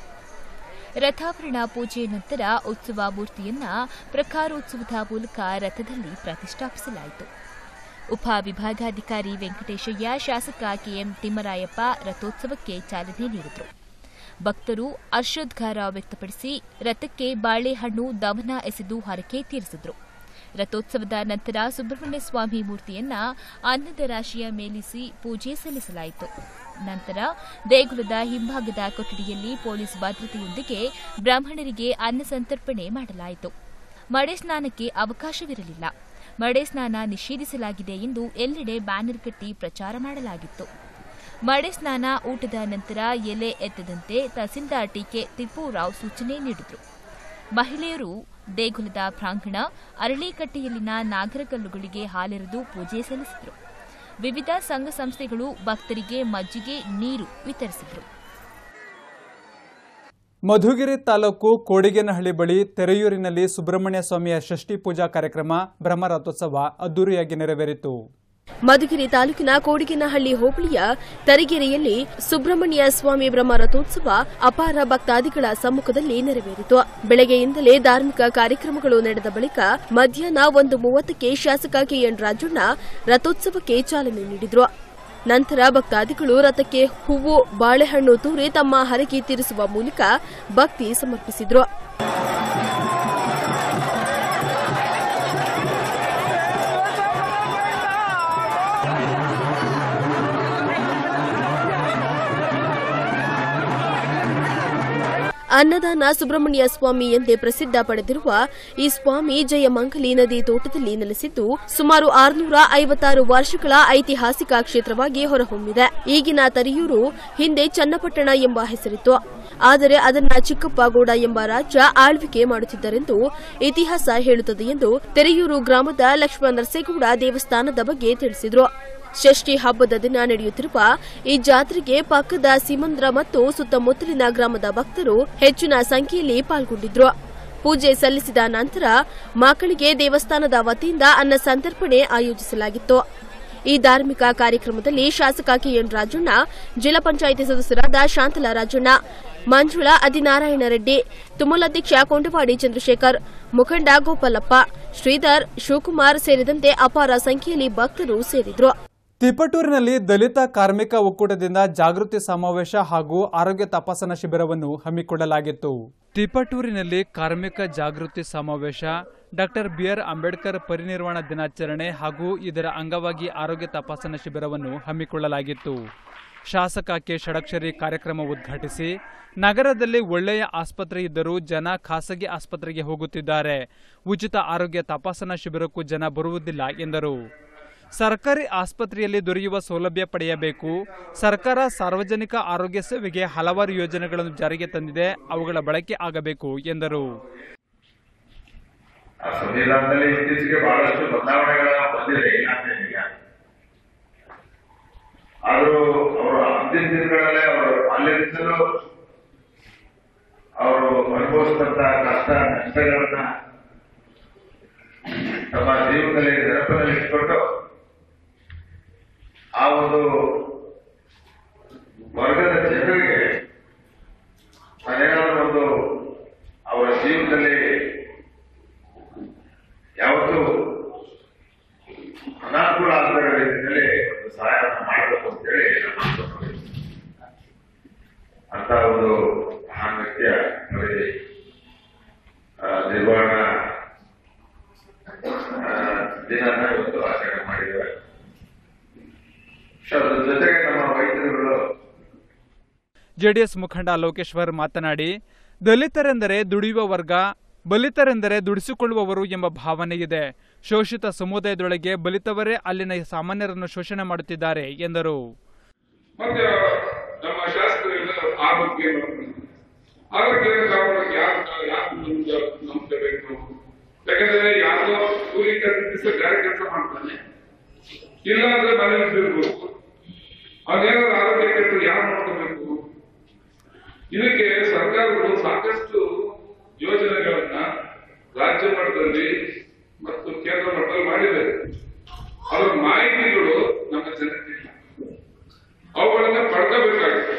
ರಥಾವರಣ ಪೂಜೆ ನಂತರ ಉತ್ಸವ ಮೂರ್ತಿಯನ್ನ ಪ್ರಕಾರೋತ್ಸವದ ಮೂಲಕ ರಥದಲ್ಲಿ ಪ್ರತಿಷ್ಠಾಪಿಸಲಾಯಿತು ಉಪ ವಿಭಾಗಾಧಿಕಾರಿ ವೆಂಕಟೇಶಯ್ಯ ಶಾಸಕ ಕೆಎಂ ತಿಮ್ಮರಾಯಪ್ಪ ರಥೋತ್ಸವಕ್ಕೆ ಚಾಲನೆ ನೀಡಿದರು ಭಕ್ತರು ಹರ್ಷೋದ್ಗಾರ ವ್ಯಕ್ತಪಡಿಸಿ ರಥಕ್ಕೆ ಬಾಳೆಹಣ್ಣು ದವನ ಎಸೆದು ಹರಕೆ ತೀರಿಸಿದರು ರಥೋತ್ಸವದ ನಂತರ ಸುಬ್ರಹ್ಮಣ್ಯ ಸ್ವಾಮಿ ಮೂರ್ತಿಯನ್ನ ಅನ್ನದ ರಾಶಿಯ ಮೇಲಿಸಿ ಪೂಜೆ ಸಲ್ಲಿಸಲಾಯಿತು ನಂತರ ದೇಗುಲದ ಹಿಂಭಾಗದ ಕೊಠಡಿಯಲ್ಲಿ ಪೊಲೀಸ್ ಭದ್ರತೆಯೊಂದಿಗೆ ಬ್ರಾಹ್ಮಣರಿಗೆ ಅನ್ನ ಸಂತರ್ಪಣೆ ಮಾಡಲಾಯಿತು ಮಡೆ ಸ್ನಾನಕ್ಕೆ ಅವಕಾಶವಿರಲಿಲ್ಲ ಮಡೆ ಸ್ನಾನ ನಿಷೇಧಿಸಲಾಗಿದೆ ಎಂದು ಎಲ್ಲೆಡೆ ಬ್ಯಾನರ್ ಕಟ್ಟಿ ಪ್ರಚಾರ ಮಾಡಲಾಗಿತ್ತು ಮಡೆ ಸ್ನಾನ ಊಟದ ನಂತರ ಎಲೆ ಎತ್ತದಂತೆ ತಹಸೀಲ್ದಾರ್ ಟಿಕೆ ತಿಪ್ಪೂರಾವ್ ಸೂಚನೆ ನೀಡಿದರು ಮಹಿಳೆಯರು ದೇಗುಲದ ಪ್ರಾಂಗಣ ಅರಳಿಕಟ್ಟೆಯಲ್ಲಿನ ನಾಗರಕಲ್ಲುಗಳಿಗೆ ಹಾಲೆರೆದು ಪೂಜೆ ಸಲ್ಲಿಸಿದರು ವಿವಿಧ ಸಂಘ ಸಂಸ್ಥೆಗಳು ಭಕ್ತರಿಗೆ ಮಜ್ಜಿಗೆ ನೀರು ವಿತರಿಸಿದರು ಮಧುಗಿರಿ ತಾಲೂಕು ಕೋಡಿಗೇನಹಳ್ಳಿ ಬಳಿ ತೆರೆಯೂರಿನಲ್ಲಿ ಸುಬ್ರಹ್ಮಣ್ಯ ಸ್ವಾಮಿಯ ಷಷ್ಠಿ ಪೂಜಾ ಕಾರ್ಯಕ್ರಮ ಬ್ರಹ್ಮರಥೋತ್ಸವ ಅದ್ದೂರಿಯಾಗಿ ನೆರವೇರಿತು ಮಧುಗಿರಿ ತಾಲೂಕಿನ ಕೋಡಿಗೇನಹಳ್ಳಿ ಹೋಬಳಿಯ ತರಿಗೆರೆಯಲ್ಲಿ ಸುಬ್ರಹ್ಮಣ್ಯ ಸ್ವಾಮಿ ಬ್ರಹ್ಮ ರಥೋತ್ಸವ ಅಪಾರ ಭಕ್ತಾದಿಗಳ ಸಮ್ಮುಖದಲ್ಲಿ ನೆರವೇರಿತು ಬೆಳಗ್ಗೆಯಿಂದಲೇ ಧಾರ್ಮಿಕ ಕಾರ್ಯಕ್ರಮಗಳು ನಡೆದ ಬಳಿಕ ಮಧ್ಯಾಹ್ನ ಒಂದು ಮೂವತ್ತಕ್ಕೆ ಶಾಸಕ ಕೆಎನ್ ರಾಜಣ್ಣ ರಥೋತ್ಸವಕ್ಕೆ ಚಾಲನೆ ನೀಡಿದ್ರು ನಂತರ ಭಕ್ತಾದಿಗಳು ರಥಕ್ಕೆ ಹೂವು ಬಾಳೆಹಣ್ಣು ತೂರಿ ತಮ್ಮ ಹರಕೆ ತೀರಿಸುವ ಮೂಲಕ ಭಕ್ತಿ ಸಮರ್ಪಿಸಿದ್ರು ಅನ್ನದಾನ ಸುಬ್ರಹ್ಮಣ್ಯ ಸ್ವಾಮಿ ಎಂದೇ ಪ್ರಸಿದ್ಧ ಪಡೆದಿರುವ ಈ ಸ್ವಾಮಿ ಜಯಮಂಗಲಿ ನದಿ ತೋಟದಲ್ಲಿ ನೆಲೆಸಿದ್ದು ಸುಮಾರು ಆರುನೂರ ಐವತ್ತಾರು ವರ್ಷಗಳ ಐತಿಹಾಸಿಕ ಕ್ಷೇತ್ರವಾಗಿ ಹೊರಹೊಮ್ಮಿದೆ ಈಗಿನ ತರಿಯೂರು ಹಿಂದೆ ಚನ್ನಪಟ್ಟಣ ಎಂಬ ಹೆಸರಿತ್ತು ಆದರೆ ಅದನ್ನ ಚಿಕ್ಕಪ್ಪಗೌಡ ಎಂಬ ರಾಜ್ಯ ಆಳ್ವಿಕೆ ಮಾಡುತ್ತಿದ್ದರೆಂದು ಇತಿಹಾಸ ಹೇಳುತ್ತದೆ ಎಂದು ತೆರೆಯೂರು ಗ್ರಾಮದ ಲಕ್ಷ್ಮಣ ನರಸೇಗೌಡ ದೇವಸ್ಥಾನದ ಬಗ್ಗೆ ತಿಳಿಸಿದರು ಷಷ್ಠಿ ಹಬ್ಬದ ದಿನ ನಡೆಯುತ್ತಿರುವ ಈ ಜಾತ್ರೆಗೆ ಪಕ್ಕದ ಸಿಮಂದ್ರ ಮತ್ತು ಸುತ್ತಮುತ್ತಲಿನ ಗ್ರಾಮದ ಭಕ್ತರು ಹೆಚ್ಚಿನ ಸಂಖ್ಯೆಯಲ್ಲಿ ಪಾಲ್ಗೊಂಡಿದ್ರು ಪೂಜೆ ಸಲ್ಲಿಸಿದ ನಂತರ ಮಕ್ಕಳಿಗೆ ದೇವಸ್ಥಾನದ ವತಿಯಿಂದ ಅನ್ನ ಸಂತರ್ಪಣೆ ಆಯೋಜಿಸಲಾಗಿತ್ತು ಈ ಧಾರ್ಮಿಕ ಕಾರ್ಯಕ್ರಮದಲ್ಲಿ ಶಾಸಕ ಕೆಎನ್ ರಾಜಣ್ಣ ಜಿಲ್ಲಾ ಪಂಚಾಯಿತಿ ಸದಸ್ಯರಾದ ಶಾಂತಲಾ ರಾಜಣ್ಣ ಮಂಜುಳಾ ಅದಿನಾರಾಯಣ ರೆಡ್ಡಿ ತುಮಲಾಧ್ಯಕ್ಷ ಕೊಂಡವಾಡಿ ಚಂದ್ರಶೇಖರ್ ಮುಖಂಡ ಗೋಪಾಲಪ್ಪ ಶ್ರೀಧರ್ ಶಿವಕುಮಾರ್ ಸೇರಿದಂತೆ ಅಪಾರ ಸಂಖ್ಯೆಯಲ್ಲಿ ಭಕ್ತರು ಸೇರಿದ್ರು ತಿಪಟೂರಿನಲ್ಲಿ ದಲಿತ ಕಾರ್ಮಿಕ ಒಕ್ಕೂಟದಿಂದ ಜಾಗೃತಿ ಸಮಾವೇಶ ಹಾಗೂ ಆರೋಗ್ಯ ತಪಾಸಣಾ ಶಿಬಿರವನ್ನು ಹಮ್ಮಿಕೊಳ್ಳಲಾಗಿತ್ತು ತಿಪಟೂರಿನಲ್ಲಿ ಕಾರ್ಮಿಕ ಜಾಗೃತಿ ಸಮಾವೇಶ ಡಾಕ್ಟರ್ ಬಿಆರ್ ಅಂಬೇಡ್ಕರ್ ಪರಿನಿರ್ವಾಣ ದಿನಾಚರಣೆ ಹಾಗೂ ಇದರ ಅಂಗವಾಗಿ ಆರೋಗ್ಯ ತಪಾಸಣಾ ಶಿಬಿರವನ್ನು ಹಮ್ಮಿಕೊಳ್ಳಲಾಗಿತ್ತು ಶಾಸಕ ಕೆ ಷಡಕ್ಷರಿ ಕಾರ್ಯಕ್ರಮ ಉದ್ಘಾಟಿಸಿ ನಗರದಲ್ಲಿ ಒಳ್ಳೆಯ ಆಸ್ಪತ್ರೆ ಇದ್ದರೂ ಜನ ಖಾಸಗಿ ಆಸ್ಪತ್ರೆಗೆ ಹೋಗುತ್ತಿದ್ದಾರೆ ಉಚಿತ ಆರೋಗ್ಯ ತಪಾಸಣಾ ಶಿಬಿರಕ್ಕೂ ಜನ ಬರುವುದಿಲ್ಲ ಎಂದರು ಸರ್ಕಾರಿ ಆಸ್ಪತ್ರೆಯಲ್ಲಿ ದೊರೆಯುವ ಸೌಲಭ್ಯ ಪಡೆಯಬೇಕು ಸರ್ಕಾರ ಸಾರ್ವಜನಿಕ ಆರೋಗ್ಯ ಸೇವೆಗೆ ಹಲವಾರು ಯೋಜನೆಗಳನ್ನು ಜಾರಿಗೆ ತಂದಿದೆ ಅವುಗಳ ಬಳಕೆ ಆಗಬೇಕು ಎಂದರು ಆ ಸಂವಿಧಾನದಲ್ಲಿ ಇತ್ತೀಚೆಗೆ ಬಹಳಷ್ಟು ಬದಲಾವಣೆಗಳನ್ನ ಬಂದಿದೆ ಏನಾಗ್ತದೆ ಈಗ ಆದರೂ ಅವರು ಅಂತಿಮ ದಿನಗಳಲ್ಲೇ ಅವರು ಅಲ್ಲಿಂದಲೂ ಅವರು ಅನುಭವಿಸಿದಂತ ಕಷ್ಟ ನಷ್ಟಗಳನ್ನ ತಮ್ಮ ಜೀವನದಲ್ಲಿ ನೆನಪಿನಲ್ಲಿ ಇಟ್ಕೊಂಡು ಆ ಒಂದು ವರ್ಗದ ಜನರಿಗೆ ಅದೇನಾದ್ರೂ ಒಂದು ಅವರ ಜೀವನದಲ್ಲಿ ಯಾವತ್ತೂ ಅನಾನುಕೂಲ ಆಗದ ರೀತಿಯಲ್ಲಿ ಒಂದು ಸಹಾಯವನ್ನು ಮಾಡಬೇಕು ಅಂತೇಳಿ ನನ್ನ ಅನ್ಕೊಂಡು ಅಂತ ಒಂದು ಮಹಾನ್ ವ್ಯಕ್ತಿಯ ನೋಡಿ ಆ, ನಿರ್ವಹಣಾ ಆ, ದಿನನ ಇವತ್ತು ಆಚರಣೆ ಮಾಡಿದ್ದೇವೆ ಸೊ ಅದ್ರ ಜೊತೆಗೆ ನಮ್ಮ ವೈದ್ಯರುಗಳು ಜೆಡಿಎಸ್ ಮುಖಂಡ ಲೋಕೇಶ್ವರ್ ಮಾತನಾಡಿ ದಲಿತರೆಂದರೆ ದುಡಿಯುವ ವರ್ಗ ಬಲಿತರೆಂದರೆ ದುಡಿಸಿಕೊಳ್ಳುವವರು ಎಂಬ ಭಾವನೆ ಇದೆ ಶೋಷಿತ ಸಮುದಾಯದೊಳಗೆ ಬಲಿತವರೇ ಅಲ್ಲಿನ ಸಾಮಾನ್ಯರನ್ನು ಶೋಷಣೆ ಮಾಡುತ್ತಿದ್ದಾರೆ ಎಂದರು ಮತ್ತೆ ನಮ್ಮ ಶಾಸಕರೆಲ್ಲ ಆರೋಗ್ಯ ಆರೋಗ್ಯ ಕಾಪಾಡಕ್ಕೆ ಯಾರು ಯಾರು ನಂಬಬೇಕು ಯಾಕಂದ್ರೆ ಯಾರೋ ಕೂಲಿ ಕೆಲಸ ಬೇರೆ ಕೆಲಸ ಮಾಡ್ತಾನೆ ಇಲ್ಲ ಅಂದ್ರೆ ಮನೇಲಿ ಇರ್ಬೇಕು ಅವನೇನಾದ್ರು ಆರೋಗ್ಯ ಕೆಲಸ ಯಾರು ನೋಡ್ಕೋಬೇಕು ಇದಕ್ಕೆ ಸರ್ಕಾರಗಳು ಸಾಕಷ್ಟು ಯೋಜನೆಗಳನ್ನ ರಾಜ್ಯ ಮಟ್ಟದಲ್ಲಿ ಮತ್ತು ಕೇಂದ್ರ ಮಟ್ಟದಲ್ಲಿ ಮಾಡಿದೆ ಅದರ ಮಾಹಿತಿಗಳು ನಮ್ಮ ಜನಕ್ಕಿಲ್ಲ ಅವುಗಳನ್ನ ಪಡ್ಕೋಬೇಕಾಗುತ್ತೆ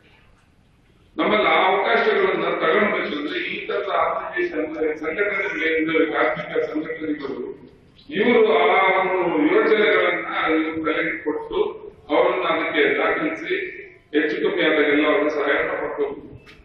ನಮ್ಮಲ್ಲಿ ಆ ಅವಕಾಶಗಳನ್ನ ತಗೊಳ್ಬೇಕಂದ್ರೆ ಈ ತರದ ಆತ್ಮೀಯ ಸಂಘಟನೆಗಳಿಂದ ಕಾರ್ಮಿಕ ಸಂಘಟನೆಗಳು ಇವರು ಆ ಒಂದು ಯೋಜನೆಗಳನ್ನ ಇವ್ರ ತಲೆಗೆ ಕೊಟ್ಟು ಅವರನ್ನ ಅದಕ್ಕೆ ದಾಖಲಿಸಿ ಹೆಚ್ಚು ಕಮ್ಮಿ ಆದಾಗೆಲ್ಲ ಅವ್ರ ಸಹಾಯನ ಪಡ್ಕೋಬೇಕು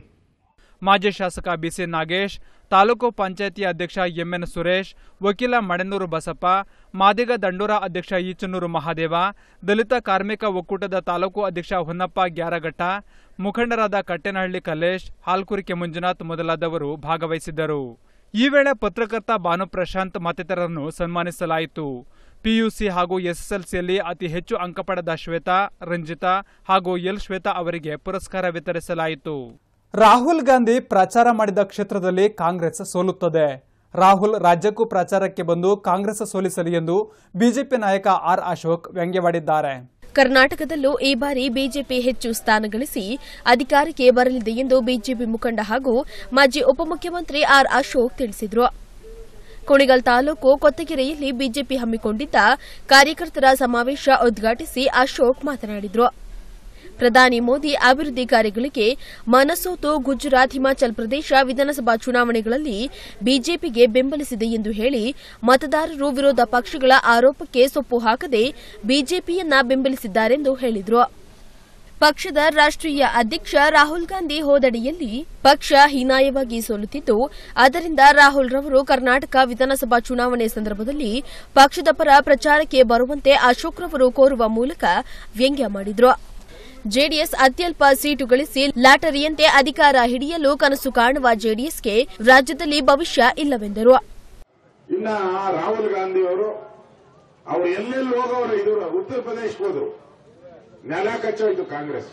ಮಾಜಿ ಶಾಸಕ ಬಿಸಿ ನಾಗೇಶ್ ತಾಲೂಕು ಪಂಚಾಯತಿ ಅಧ್ಯಕ್ಷ ಎಂಎನ್ ಸುರೇಶ್ ವಕೀಲ ಮಡೆನೂರು ಬಸಪ್ಪ ಮಾದಿಗ ದಂಡೂರ ಅಧ್ಯಕ್ಷ ಈಚನೂರು ಮಹಾದೇವ ದಲಿತ ಕಾರ್ಮಿಕ ಒಕ್ಕೂಟದ ತಾಲೂಕು ಅಧ್ಯಕ್ಷ ಹೊನ್ನಪ್ಪ ಗ್ಯಾರಘಟ್ಟ ಮುಖಂಡರಾದ ಕಟ್ಟೆನಹಳ್ಳಿ ಕಲ್ಲೇಶ್ ಹಾಲ್ಕುರಿಕೆ ಮಂಜುನಾಥ್ ಮೊದಲಾದವರು ಭಾಗವಹಿಸಿದ್ದರು ಈ ವೇಳೆ ಪತ್ರಕರ್ತ ಭಾನು ಪ್ರಶಾಂತ್ ಮತ್ತಿತರರನ್ನು ಸನ್ಮಾನಿಸಲಾಯಿತು ಪಿಯುಸಿ ಹಾಗೂ ಎಸ್ಎಸ್ಎಲ್ಸಿಯಲ್ಲಿ ಅತಿ ಹೆಚ್ಚು ಅಂಕ ಪಡೆದ ಶ್ವೇತಾ ರಂಜಿತಾ ಹಾಗೂ ಎಲ್ ಶ್ವೇತಾ ಅವರಿಗೆ ಪುರಸ್ಕಾರ ವಿತರಿಸಲಾಯಿತು ರಾಹುಲ್ ಗಾಂಧಿ ಪ್ರಚಾರ ಮಾಡಿದ ಕ್ಷೇತ್ರದಲ್ಲಿ ಕಾಂಗ್ರೆಸ್ ಸೋಲುತ್ತದೆ ರಾಹುಲ್ ರಾಜ್ಯಕ್ಕೂ ಪ್ರಚಾರಕ್ಕೆ ಬಂದು ಕಾಂಗ್ರೆಸ್ ಸೋಲಿಸಲಿ ಎಂದು ಬಿಜೆಪಿ ನಾಯಕ ಆರ್ ಅಶೋಕ್ ವ್ಯಂಗ್ಯವಾಡಿದ್ದಾರೆ ಕರ್ನಾಟಕದಲ್ಲೂ ಈ ಬಾರಿ ಬಿಜೆಪಿ ಹೆಚ್ಚು ಸ್ಥಾನ ಗಳಿಸಿ ಅಧಿಕಾರಕ್ಕೆ ಬರಲಿದೆ ಎಂದು ಬಿಜೆಪಿ ಮುಖಂಡ ಹಾಗೂ ಮಾಜಿ ಉಪಮುಖ್ಯಮಂತ್ರಿ ಆರ್ ಅಶೋಕ್ ತಿಳಿಸಿದರು ಕುಣಿಗಲ್ ತಾಲೂಕು ಕೊತ್ತಗೆರೆಯಲ್ಲಿ ಬಿಜೆಪಿ ಹಮ್ಮಿಕೊಂಡಿದ್ದ ಕಾರ್ಯಕರ್ತರ ಸಮಾವೇಶ ಉದ್ಘಾಟಿಸಿ ಅಶೋಕ್ ಮಾತನಾಡಿದರು ಪ್ರಧಾನಿ ಮೋದಿ ಅಭಿವೃದ್ಧಿ ಕಾರ್ಯಗಳಿಗೆ ಮನಸೋತು ಗುಜರಾತ್ ಹಿಮಾಚಲ್ ಪ್ರದೇಶ ವಿಧಾನಸಭಾ ಚುನಾವಣೆಗಳಲ್ಲಿ ಬಿಜೆಪಿಗೆ ಬೆಂಬಲಿಸಿದೆ ಎಂದು ಹೇಳಿ ಮತದಾರರು ವಿರೋಧ ಪಕ್ಷಗಳ ಆರೋಪಕ್ಕೆ ಸೊಪ್ಪು ಹಾಕದೆ ಬಿಜೆಪಿಯನ್ನ ಬೆಂಬಲಿಸಿದ್ದಾರೆಂದು ಹೇಳಿದರು ಪಕ್ಷದ ರಾಷ್ಟ್ರೀಯ ಅಧ್ಯಕ್ಷ ರಾಹುಲ್ ಗಾಂಧಿ ಹೋದಡಿಯಲ್ಲಿ ಪಕ್ಷ ಹೀನಾಯವಾಗಿ ಸೋಲುತ್ತಿದ್ದು ಆದ್ದರಿಂದ ರಾಹುಲ್ ರವರು ಕರ್ನಾಟಕ ವಿಧಾನಸಭಾ ಚುನಾವಣೆ ಸಂದರ್ಭದಲ್ಲಿ ಪಕ್ಷದ ಪರ ಪ್ರಚಾರಕ್ಕೆ ಬರುವಂತೆ ಅಶೋಕ್ ರವರು ಕೋರುವ ಮೂಲಕ ವ್ಯಂಗ್ಯ ಮಾಡಿದರು ಜೆಡಿಎಸ್ ಅತ್ಯಲ್ಪ ಸೀಟು ಗಳಿಸಿ ಲಾಟರಿಯಂತೆ ಅಧಿಕಾರ ಹಿಡಿಯಲು ಕನಸು ಕಾಣುವ ಜೆಡಿಎಸ್ಗೆ ರಾಜ್ಯದಲ್ಲಿ ಭವಿಷ್ಯ ಇಲ್ಲವೆಂದರು ಇನ್ನ ಆ ರಾಹುಲ್ ಗಾಂಧಿ ಅವರು ಅವ್ರು ಎಲ್ಲೆಲ್ಲಿ ಹೋಗೋರು ಇದು ಉತ್ತರ ಪ್ರದೇಶಕ್ಕೆ ಹೋದ್ರು ನೆಲ ಕಚ್ಚೋಯ್ತು ಕಾಂಗ್ರೆಸ್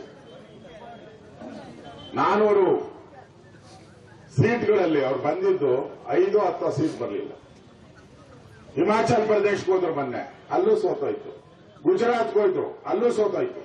ನಾನೂರು ಸೀಟ್ಗಳಲ್ಲಿ ಅವ್ರು ಬಂದಿದ್ದು ಐದು ಹತ್ತು ಸೀಟ್ ಬರಲಿಲ್ಲ ಹಿಮಾಚಲ್ ಪ್ರದೇಶಕ್ಕೆ ಹೋದ್ರು ಮೊನ್ನೆ ಅಲ್ಲೂ ಸೋತೋಯ್ತು ಗುಜರಾತ್ಗೆ ಹೋಯ್ತು ಅಲ್ಲೂ ಸೋತೋಯ್ತು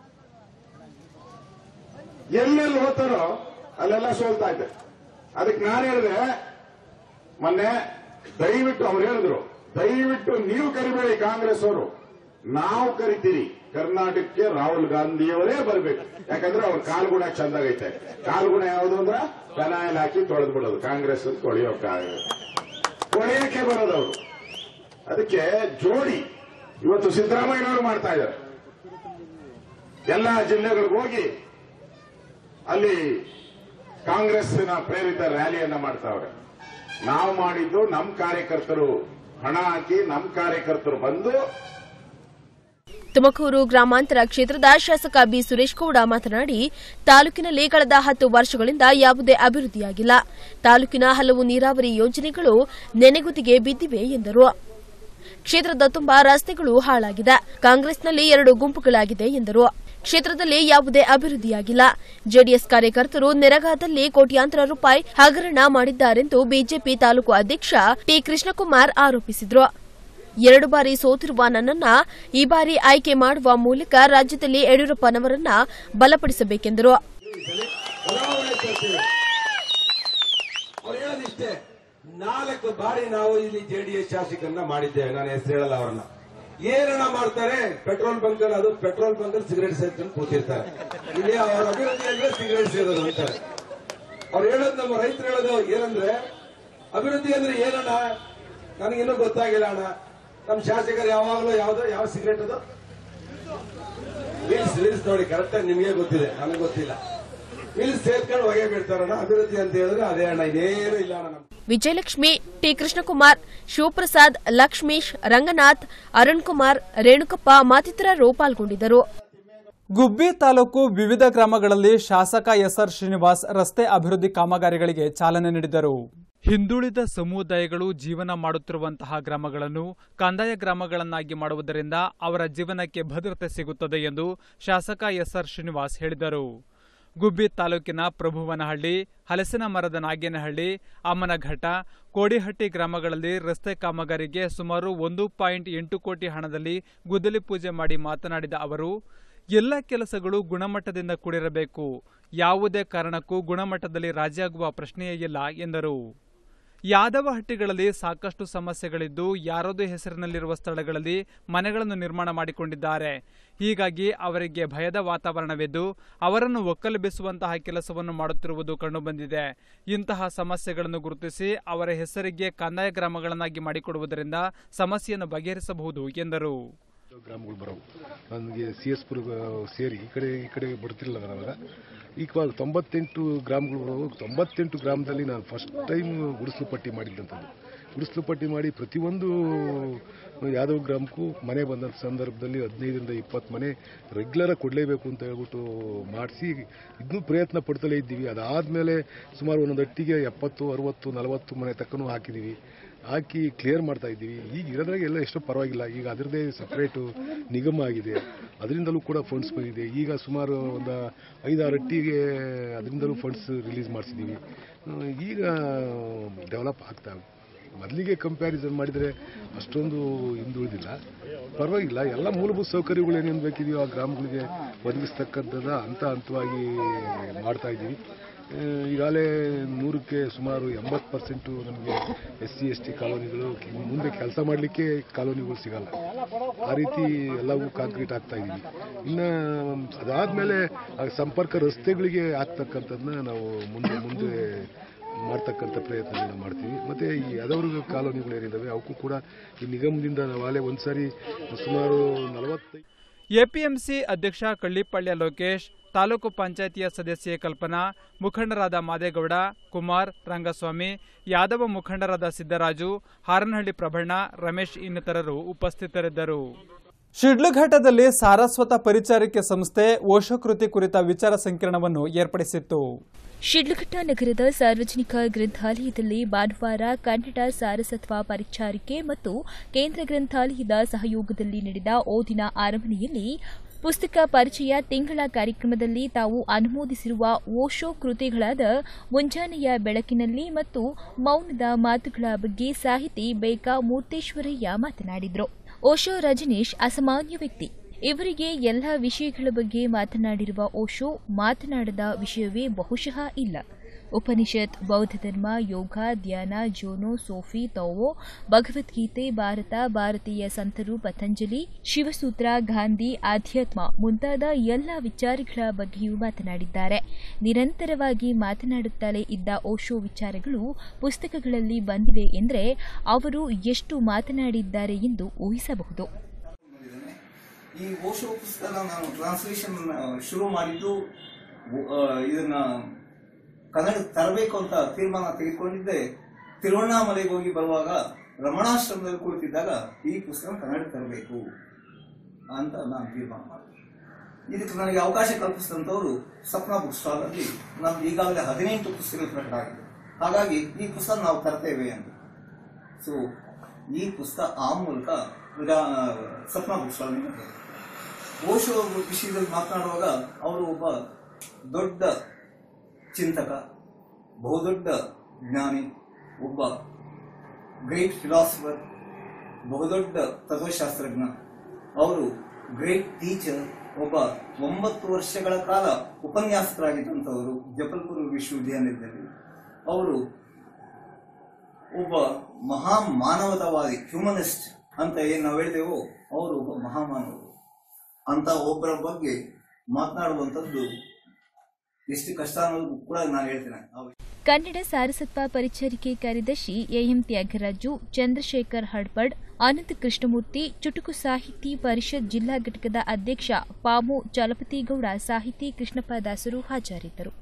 ಎಲ್ಲೆಲ್ಲಿ ಹೋಗ್ತಾರೋ ಅಲ್ಲೆಲ್ಲ ಸೋಲ್ತಾ ಇದೆ ಅದಕ್ಕೆ ನಾನು ಹೇಳಿದೆ ಮೊನ್ನೆ ದಯವಿಟ್ಟು ಅವ್ರು ಹೇಳಿದ್ರು ದಯವಿಟ್ಟು ನೀವು ಕರಿಬೇಡಿ ಕಾಂಗ್ರೆಸ್ ಅವರು ನಾವು ಕರಿತೀರಿ ಕರ್ನಾಟಕಕ್ಕೆ ರಾಹುಲ್ ಗಾಂಧಿಯವರೇ ಬರಬೇಕು ಯಾಕಂದ್ರೆ ಅವ್ರ ಕಾಲ್ಗುಣ ಚಂದಾಗೈತೆ ಕಾಲ್ಗುಣ ಯಾವುದು ಅಂದ್ರೆ ಫೆನಾಯಿಲ್ ಹಾಕಿ ತೊಳೆದು ಬಿಡೋದು ಕಾಂಗ್ರೆಸ್ ತೊಳೆಯೋಕ್ಕಾಗ ತೊಳೆಯಕ್ಕೆ ಬರೋದು ಅವರು ಅದಕ್ಕೆ ಜೋಡಿ ಇವತ್ತು ಸಿದ್ದರಾಮಯ್ಯನವರು ಮಾಡ್ತಾ ಇದ್ದಾರೆ ಎಲ್ಲಾ ಜಿಲ್ಲೆಗಳಿಗೆ ಹೋಗಿ ಅಲ್ಲಿ ಕಾಂಗ್ರೆಸ್ಸಿನ ಪ್ರೇರಿತ ರ್ಯಾಲಿಯನ್ನ ಮಾಡ್ತಾವ್ರೆ ನಾವು ಮಾಡಿದ್ದು ನಮ್ಮ ಕಾರ್ಯಕರ್ತರು ಹಣ ಹಾಕಿ ನಮ್ಮ ಕಾರ್ಯಕರ್ತರು ಬಂದು ತುಮಕೂರು ಗ್ರಾಮಾಂತರ ಕ್ಷೇತ್ರದ ಶಾಸಕ ಬಿ ಸುರೇಶ್ ಗೌಡ ಮಾತನಾಡಿ ತಾಲೂಕಿನಲ್ಲಿ ಕಳೆದ ಹತ್ತು ವರ್ಷಗಳಿಂದ ಯಾವುದೇ ಅಭಿವೃದ್ಧಿಯಾಗಿಲ್ಲ ತಾಲೂಕಿನ ಹಲವು ನೀರಾವರಿ ಯೋಜನೆಗಳು ನೆನೆಗುದಿಗೆ ಬಿದ್ದಿವೆ ಎಂದರು ಕ್ಷೇತ್ರದ ತುಂಬಾ ರಸ್ತೆಗಳು ಹಾಳಾಗಿದೆ ಕಾಂಗ್ರೆಸ್ನಲ್ಲಿ ಎರಡು ಗುಂಪುಗಳಾಗಿದೆ ಎಂದರು ಕ್ಷೇತ್ರದಲ್ಲಿ ಯಾವುದೇ ಅಭಿವೃದ್ಧಿಯಾಗಿಲ್ಲ ಜೆಡಿಎಸ್ ಕಾರ್ಯಕರ್ತರು ನೆರಗಾದಲ್ಲಿ ಕೋಟ್ಯಾಂತರ ರೂಪಾಯಿ ಹಗರಣ ಮಾಡಿದ್ದಾರೆಂದು ಬಿಜೆಪಿ ತಾಲೂಕು ಅಧ್ಯಕ್ಷ ಟಿ ಕೃಷ್ಣಕುಮಾರ್ ಆರೋಪಿಸಿದರು ಎರಡು ಬಾರಿ ಸೋತಿರುವ ನನ್ನನ್ನ ಈ ಬಾರಿ ಆಯ್ಕೆ ಮಾಡುವ ಮೂಲಕ ರಾಜ್ಯದಲ್ಲಿ ಯಡಿಯೂರಪ್ಪನವರನ್ನ ಬಲಪಡಿಸಬೇಕೆಂದರು ಬದಲಾವಣೆ ತರ್ತೀವಿ ಅವ್ರು ಹೇಳೋದಿಷ್ಟೇ ನಾಲ್ಕು ಬಾರಿ ನಾವು ಇಲ್ಲಿ ಜೆಡಿಎಸ್ ಶಾಸಕರನ್ನ ಮಾಡಿದ್ದೇವೆ ನಾನು ಹೆಸರು ಹೇಳಲ್ಲ ಅವ್ರನ್ನ ಏನನ್ನ ಮಾಡ್ತಾರೆ ಪೆಟ್ರೋಲ್ ಬಂಕ್ ಅದು ಪೆಟ್ರೋಲ್ ಬಂಕ್ ಸಿಗರೇಟ್ ಸೇರ್ಕೊಂಡು ಕೂತಿರ್ತಾರೆ ಇಲ್ಲಿ ಅವ್ರ ಅಭಿವೃದ್ಧಿ ಅಂದ್ರೆ ಸಿಗರೇಟ್ ಸೇರೋದು ಅಂತಾರೆ ಅವ್ರು ಹೇಳೋದು ನಮ್ಮ ರೈತರು ಹೇಳೋದು ಏನಂದ್ರೆ ಅಭಿವೃದ್ಧಿ ಅಂದ್ರೆ ಏನಣ್ಣ ನನಗಿನ್ನೂ ಗೊತ್ತಾಗಿಲ್ಲ ಅಣ್ಣ ನಮ್ಮ ಶಾಸಕರು ಯಾವಾಗಲೂ ಯಾವ್ದು ಯಾವ ಸಿಗರೇಟ್ ಅದು ರೀಲ್ಸ್ ರೀಲ್ಸ್ ನೋಡಿ ಕರೆಕ್ಟಾಗಿ ನಿಮಗೆ ಗೊತ್ತಿದೆ ನನಗೆ ಗೊತ್ತಿಲ್ಲ ರೀಲ್ಸ್ ಸೇರ್ಕೊಂಡು ಹೊಗೆ ಬಿಡ್ತಾರಣ್ಣ ಅಭಿವೃದ್ಧಿ ಅಂತ ಹೇಳಿದ್ರೆ ಅದೇ ಅಣ್ಣ ಇದೇನು ಇಲ್ಲ ಅಣ್ಣ ನಮ್ಮ ವಿಜಯಲಕ್ಷ್ಮಿ ಟಿ ಕೃಷ್ಣಕುಮಾರ್ ಶಿವಪ್ರಸಾದ್ ಲಕ್ಷ್ಮೀಶ್ ರಂಗನಾಥ್ ಅರುಣ್ ಕುಮಾರ್ ರೇಣುಕಪ್ಪ ಮತ್ತಿತರರು ಪಾಲ್ಗೊಂಡಿದ್ದರು ಗುಬ್ಬಿ ತಾಲೂಕು ವಿವಿಧ ಗ್ರಾಮಗಳಲ್ಲಿ ಶಾಸಕ ಎಸ್ಆರ್ ಶ್ರೀನಿವಾಸ್ ರಸ್ತೆ ಅಭಿವೃದ್ಧಿ ಕಾಮಗಾರಿಗಳಿಗೆ ಚಾಲನೆ ನೀಡಿದರು ಹಿಂದುಳಿದ ಸಮುದಾಯಗಳು ಜೀವನ ಮಾಡುತ್ತಿರುವಂತಹ ಗ್ರಾಮಗಳನ್ನು ಕಂದಾಯ ಗ್ರಾಮಗಳನ್ನಾಗಿ ಮಾಡುವುದರಿಂದ ಅವರ ಜೀವನಕ್ಕೆ ಭದ್ರತೆ ಸಿಗುತ್ತದೆ ಎಂದು ಶಾಸಕ ಎಸ್ಆರ್ ಶ್ರೀನಿವಾಸ್ ಹೇಳಿದರು ಗುಬ್ಬಿ ತಾಲೂಕಿನ ಪ್ರಭುವನಹಳ್ಳಿ ಹಲಸಿನ ಮರದ ನಾಗೇನಹಳ್ಳಿ ಅಮ್ಮನಘಟ್ಟ ಕೋಡಿಹಟ್ಟಿ ಗ್ರಾಮಗಳಲ್ಲಿ ರಸ್ತೆ ಕಾಮಗಾರಿಗೆ ಸುಮಾರು ಒಂದು ಪಾಯಿಂಟ್ ಎಂಟು ಕೋಟಿ ಹಣದಲ್ಲಿ ಗುದ್ದಲಿ ಪೂಜೆ ಮಾಡಿ ಮಾತನಾಡಿದ ಅವರು ಎಲ್ಲ ಕೆಲಸಗಳು ಗುಣಮಟ್ಟದಿಂದ ಕೂಡಿರಬೇಕು ಯಾವುದೇ ಕಾರಣಕ್ಕೂ ಗುಣಮಟ್ಟದಲ್ಲಿ ರಾಜಿ ಆಗುವ ಪ್ರಶ್ನೆಯೇ ಇಲ್ಲ ಎಂದರು ಯಾದವಹಟ್ಟಿಗಳಲ್ಲಿ ಸಾಕಷ್ಟು ಸಮಸ್ಯೆಗಳಿದ್ದು ಯಾರದೋ ಹೆಸರಿನಲ್ಲಿರುವ ಸ್ಥಳಗಳಲ್ಲಿ ಮನೆಗಳನ್ನು ನಿರ್ಮಾಣ ಮಾಡಿಕೊಂಡಿದ್ದಾರೆ ಹೀಗಾಗಿ ಅವರಿಗೆ ಭಯದ ವಾತಾವರಣವಿದ್ದು ಅವರನ್ನು ಒಕ್ಕಲೆಬ್ಬಿಸುವಂತಹ ಕೆಲಸವನ್ನು ಮಾಡುತ್ತಿರುವುದು ಕಂಡುಬಂದಿದೆ ಇಂತಹ ಸಮಸ್ಯೆಗಳನ್ನು ಗುರುತಿಸಿ ಅವರ ಹೆಸರಿಗೆ ಕಂದಾಯ ಗ್ರಾಮಗಳನ್ನಾಗಿ ಮಾಡಿಕೊಡುವುದರಿಂದ ಸಮಸ್ಯೆಯನ್ನು ಬಗೆಹರಿಸಬಹುದು ಎಂದರು ಗ್ರಾಮಗಳು ಬರೋವು ನನಗೆ ಸಿ ಎಸ್ ಪುರ ಸೇರಿ ಈ ಕಡೆ ಈ ಕಡೆ ಬರ್ತಿರಲಿಲ್ಲ ನಾನು ಅವಾಗ ಈಗ ತೊಂಬತ್ತೆಂಟು ಗ್ರಾಮಗಳು ಬರೋವು ತೊಂಬತ್ತೆಂಟು ಗ್ರಾಮದಲ್ಲಿ ನಾನು ಫಸ್ಟ್ ಟೈಮ್ ಗುಡಿಸಲು ಪಟ್ಟಿ ಮಾಡಿದ್ದಂಥದ್ದು ಗುಡಿಸಲು ಪಟ್ಟಿ ಮಾಡಿ ಪ್ರತಿಯೊಂದು ಯಾದವ ಗ್ರಾಮಕ್ಕೂ ಮನೆ ಬಂದ ಸಂದರ್ಭದಲ್ಲಿ ಹದಿನೈದರಿಂದ ಇಪ್ಪತ್ತು ಮನೆ ರೆಗ್ಯುಲರಾಗಿ ಕೊಡಲೇಬೇಕು ಅಂತ ಹೇಳ್ಬಿಟ್ಟು ಮಾಡಿಸಿ ಇದನ್ನೂ ಪ್ರಯತ್ನ ಪಡ್ತಲೇ ಇದ್ದೀವಿ ಅದಾದಮೇಲೆ ಸುಮಾರು ಒಂದೊಂದು ಹಟ್ಟಿಗೆ ಎಪ್ಪತ್ತು ಅರುವತ್ತು ನಲವತ್ತು ಮನೆ ತಕ್ಕನೂ ಹಾಕಿದ್ದೀವಿ ಹಾಕಿ ಕ್ಲಿಯರ್ ಮಾಡ್ತಾ ಇದ್ದೀವಿ ಈಗ ಇರೋದ್ರಾಗ ಎಲ್ಲ ಎಷ್ಟೋ ಪರವಾಗಿಲ್ಲ ಈಗ ಅದರದ್ದೇ ಸಪ್ರೇಟು ನಿಗಮ ಆಗಿದೆ ಅದರಿಂದಲೂ ಕೂಡ ಫಂಡ್ಸ್ ಬಂದಿದೆ ಈಗ ಸುಮಾರು ಒಂದು ಐದಾರು ಹಟ್ಟಿಗೆ ಅದರಿಂದಲೂ ಫಂಡ್ಸ್ ರಿಲೀಸ್ ಮಾಡಿಸಿದ್ದೀವಿ ಹ್ಮ್, ಈಗ ಡೆವಲಪ್ ಆಗ್ತಾವೆ ಮೊದಲಿಗೆ ಕಂಪ್ಯಾರಿಸನ್ ಮಾಡಿದರೆ ಅಷ್ಟೊಂದು ಹಿಂದುಳಿದಿಲ್ಲ ಪರವಾಗಿಲ್ಲ ಎಲ್ಲ ಮೂಲಭೂತ ಸೌಕರ್ಯಗಳು ಏನೇನು ಬೇಕಿದೆಯೋ ಆ ಗ್ರಾಮಗಳಿಗೆ ಒದಗಿಸ್ತಕ್ಕಂಥದ್ದು ಹಂತ ಹಂತವಾಗಿ ಮಾಡ್ತಾ ಇದ್ದೀವಿ ಆ, ಈಗಾಗಲೇ ನೂರಕ್ಕೆ ಸುಮಾರು ಎಂಬತ್ತು ಪರ್ಸೆಂಟು ನಮಗೆ ಎಸ್ ಸಿ ಎಸ್ ಟಿ ಕಾಲೋನಿಗಳು ಕಿ- ಮುಂದೆ ಕೆಲಸ ಮಾಡಲಿಕ್ಕೆ ಕಾಲೋನಿಗಳು ಸಿಗಲ್ಲ ಆ ರೀತಿ ಎಲ್ಲವೂ ಕಾಂಕ್ರೀಟ್ ಆಗ್ತಾ ಇದ್ದೀವಿ ಇನ್ನು ಅದಾದಮೇಲೆ ಸಂಪರ್ಕ ರಸ್ತೆಗಳಿಗೆ ಆಗ್ತಕ್ಕಂಥದ್ದನ್ನ ನಾವು ಮುಂದೆ ಮುಂದೆ ಮಾಡ್ತಕ್ಕಂಥ ಪ್ರಯತ್ನಗಳನ್ನ ಮಾಡ್ತೀವಿ ಮತ್ತು ಈ ಯಾದವ್ರ ಕಾಲೋನಿಗಳು ಏನಿದ್ದಾವೆ ಅವಕ್ಕೂ ಕೂಡ ಈ ನಿಗಮದಿಂದ ನಾವು ಆಗಲೇ ಒಂದ್ಸಾರಿ ಸುಮಾರು ನಲವತ್ತೈದು ಎಪಿಎಂಸಿ ಅಧ್ಯಕ್ಷ ಕಳ್ಳಿಪಳ್ಯ ಲೋಕೇಶ್ ತಾಲೂಕು ಪಂಚಾಯಿತಿಯ ಸದಸ್ಯೆ ಕಲ್ಪನಾ ಮುಖಂಡರಾದ ಮಾದೇಗೌಡ ಕುಮಾರ್ ರಂಗಸ್ವಾಮಿ ಯಾದವ ಮುಖಂಡರಾದ ಸಿದ್ದರಾಜು ಹಾರನಹಳ್ಳಿ ಪ್ರಭಣ್ಣ ರಮೇಶ್ ಇನ್ನಿತರರು ಉಪಸ್ಥಿತರಿದ್ದರು ಶಿಡ್ಲಘಟ್ಟದಲ್ಲಿ ಸಾರಸ್ವತ ಪರಿಚಾರಿಕೆ ಸಂಸ್ಥೆ ಓಶೋಕೃತಿ ಕುರಿತ ವಿಚಾರ ಸಂಕಿರಣವನ್ನು ಏರ್ಪಡಿಸಿತ್ತು ಶಿಡ್ಲಘಟ್ಟ ನಗರದ ಸಾರ್ವಜನಿಕ ಗ್ರಂಥಾಲಯದಲ್ಲಿ ಭಾನುವಾರ ಕನ್ನಡ ಸಾರಸತ್ವ ಪರಿಚಾರಿಕೆ ಮತ್ತು ಕೇಂದ್ರ ಗ್ರಂಥಾಲಯದ ಸಹಯೋಗದಲ್ಲಿ ನಡೆದ ಓದಿನ ಆರಂಭಣೆಯಲ್ಲಿ ಪುಸ್ತಕ ಪರಿಚಯ ತಿಂಗಳ ಕಾರ್ಯಕ್ರಮದಲ್ಲಿ ತಾವು ಅನುಮೋದಿಸಿರುವ ಓಶೋ ಕೃತಿಗಳಾದ ಮುಂಜಾನೆಯ ಬೆಳಕಿನಲ್ಲಿ ಮತ್ತು ಮೌನದ ಮಾತುಗಳ ಬಗ್ಗೆ ಸಾಹಿತಿ ಬೇಕಾ ಮೂರ್ತೇಶ್ವರಯ್ಯ ಮಾತನಾಡಿದರು ಓಶೋ ರಜನೀಶ್ ಅಸಾಮಾನ್ಯ ವ್ಯಕ್ತಿ ಇವರಿಗೆ ಎಲ್ಲ ವಿಷಯಗಳ ಬಗ್ಗೆ ಮಾತನಾಡಿರುವ ಓಶೋ ಮಾತನಾಡದ ವಿಷಯವೇ ಬಹುಶಃ ಇಲ್ಲ ಉಪನಿಷತ್ ಬೌದ್ಧ ಧರ್ಮ ಯೋಗ ಧ್ಯಾನ ಜೋನೋ ಸೋಫಿ ತೋವೋ ಭಗವದ್ಗೀತೆ ಭಾರತ ಭಾರತೀಯ ಸಂತರು ಪತಂಜಲಿ ಶಿವಸೂತ್ರ ಗಾಂಧಿ ಆಧ್ಯಾತ್ಮ ಮುಂತಾದ ಎಲ್ಲ ವಿಚಾರಗಳ ಬಗ್ಗೆಯೂ ಮಾತನಾಡಿದ್ದಾರೆ ನಿರಂತರವಾಗಿ ಮಾತನಾಡುತ್ತಲೇ ಇದ್ದ ಓಶೋ ವಿಚಾರಗಳು ಪುಸ್ತಕಗಳಲ್ಲಿ ಬಂದಿವೆ ಎಂದರೆ ಅವರು ಎಷ್ಟು ಮಾತನಾಡಿದ್ದಾರೆ ಎಂದು ಊಹಿಸಬಹುದು ಈ ಓಶೋ ಪುಸ್ತಕ ನಾನು ಟ್ರಾನ್ಸ್ಲೇಷನ್ ಶುರು ಮಾಡಿದ್ದು ಆ, ಇದನ್ನ ಕನ್ನಡ ತರಬೇಕು ಅಂತ ತೀರ್ಮಾನ ತೆಗೆದುಕೊಂಡಿದ್ದೆ ತಿರುವಣ್ಣಾಮಲೆಗೆ ಹೋಗಿ ಬರುವಾಗ ರಮಣಾಶ್ರಮದಲ್ಲಿ ಕುಳಿತಿದ್ದಾಗ ಈ ಪುಸ್ತಕ ಕನ್ನಡ ತರಬೇಕು ಅಂತ ನಾನು ತೀರ್ಮಾನ ಮಾಡಿದೆ ಇದಕ್ಕೆ ನನಗೆ ಅವಕಾಶ ಕಲ್ಪಿಸಿದಂಥವರು ಸಪ್ನಾ ಬುಕ್ ಸ್ಟಾಲ್ ಅಲ್ಲಿ ನಮ್ದು ಈಗಾಗಲೇ ಹದಿನೆಂಟು ಪುಸ್ತಕಗಳು ಪ್ರಕಟ ಆಗಿದೆ ಹಾಗಾಗಿ ಈ ಪುಸ್ತಕ ನಾವು ತರ್ತೇವೆ ಅಂತ ಸೊ ಈ ಪುಸ್ತಕ ಆ ಮೂಲಕ ವಿರಾ- ಸಪ್ನಾ ಬುಕ್ ಸ್ಟಾಲ್ ಓಶೋ ವಿಷಯದಲ್ಲಿ ಮಾತನಾಡುವಾಗ ಅವರು ಒಬ್ಬ ದೊಡ್ಡ ಚಿಂತಕ ಬಹುದೊಡ್ಡ ಜ್ಞಾನಿ ಒಬ್ಬ ಗ್ರೇಟ್ ಫಿಲಾಸಫರ್ ಬಹುದೊಡ್ಡ ತತ್ವಶಾಸ್ತ್ರಜ್ಞ ಅವರು ಗ್ರೇಟ್ ಟೀಚರ್ ಒಬ್ಬ ಒಂಬತ್ತು ವರ್ಷಗಳ ಕಾಲ ಉಪನ್ಯಾಸಕರಾಗಿದ್ದಂಥವರು ಜಬಲ್ಪುರ ವಿಶ್ವವಿದ್ಯಾನಿಲಯದಲ್ಲಿ ಅವರು ಒಬ್ಬ ಮಹಾ ಮಾನವತಾವಾದಿ ಹ್ಯೂಮನಿಸ್ಟ್ ಅಂತ ಏನ್ ನಾವು ಹೇಳಿದೆವೋ ಅವರು ಒಬ್ಬ ಮಹಾಮಾನವರು ಅಂತ ಒಬ್ಬರ ಬಗ್ಗೆ ಮಾತನಾಡುವಂಥದ್ದು ಎಷ್ಟು ಕಷ್ಟ ಅನ್ನೋದು ಕೂಡ ನಾನು ಹೇಳ್ತೇನೆ ಆ ವಿಷಯ- ಕನ್ನಡ ಸಾರಸತ್ವ ಪರಿಚರಿಕೆ ಕಾರ್ಯದರ್ಶಿ ಎಎಂ ತ್ಯಾಗರಾಜು ಚಂದ್ರಶೇಖರ್ ಹಡ್ಪಡ್ ಅನಂತ ಕೃಷ್ಣಮೂರ್ತಿ ಚುಟುಕು ಸಾಹಿತಿ ಪರಿಷತ್ ಜಿಲ್ಲಾ ಘಟಕದ ಅಧ್ಯಕ್ಷ ಪಾಮು ಚಲಪತಿಗೌಡ ಸಾಹಿತಿ ಕೃಷ್ಣಪ್ಪ ದಾಸರು ಹಾಜರಿದ್ದರು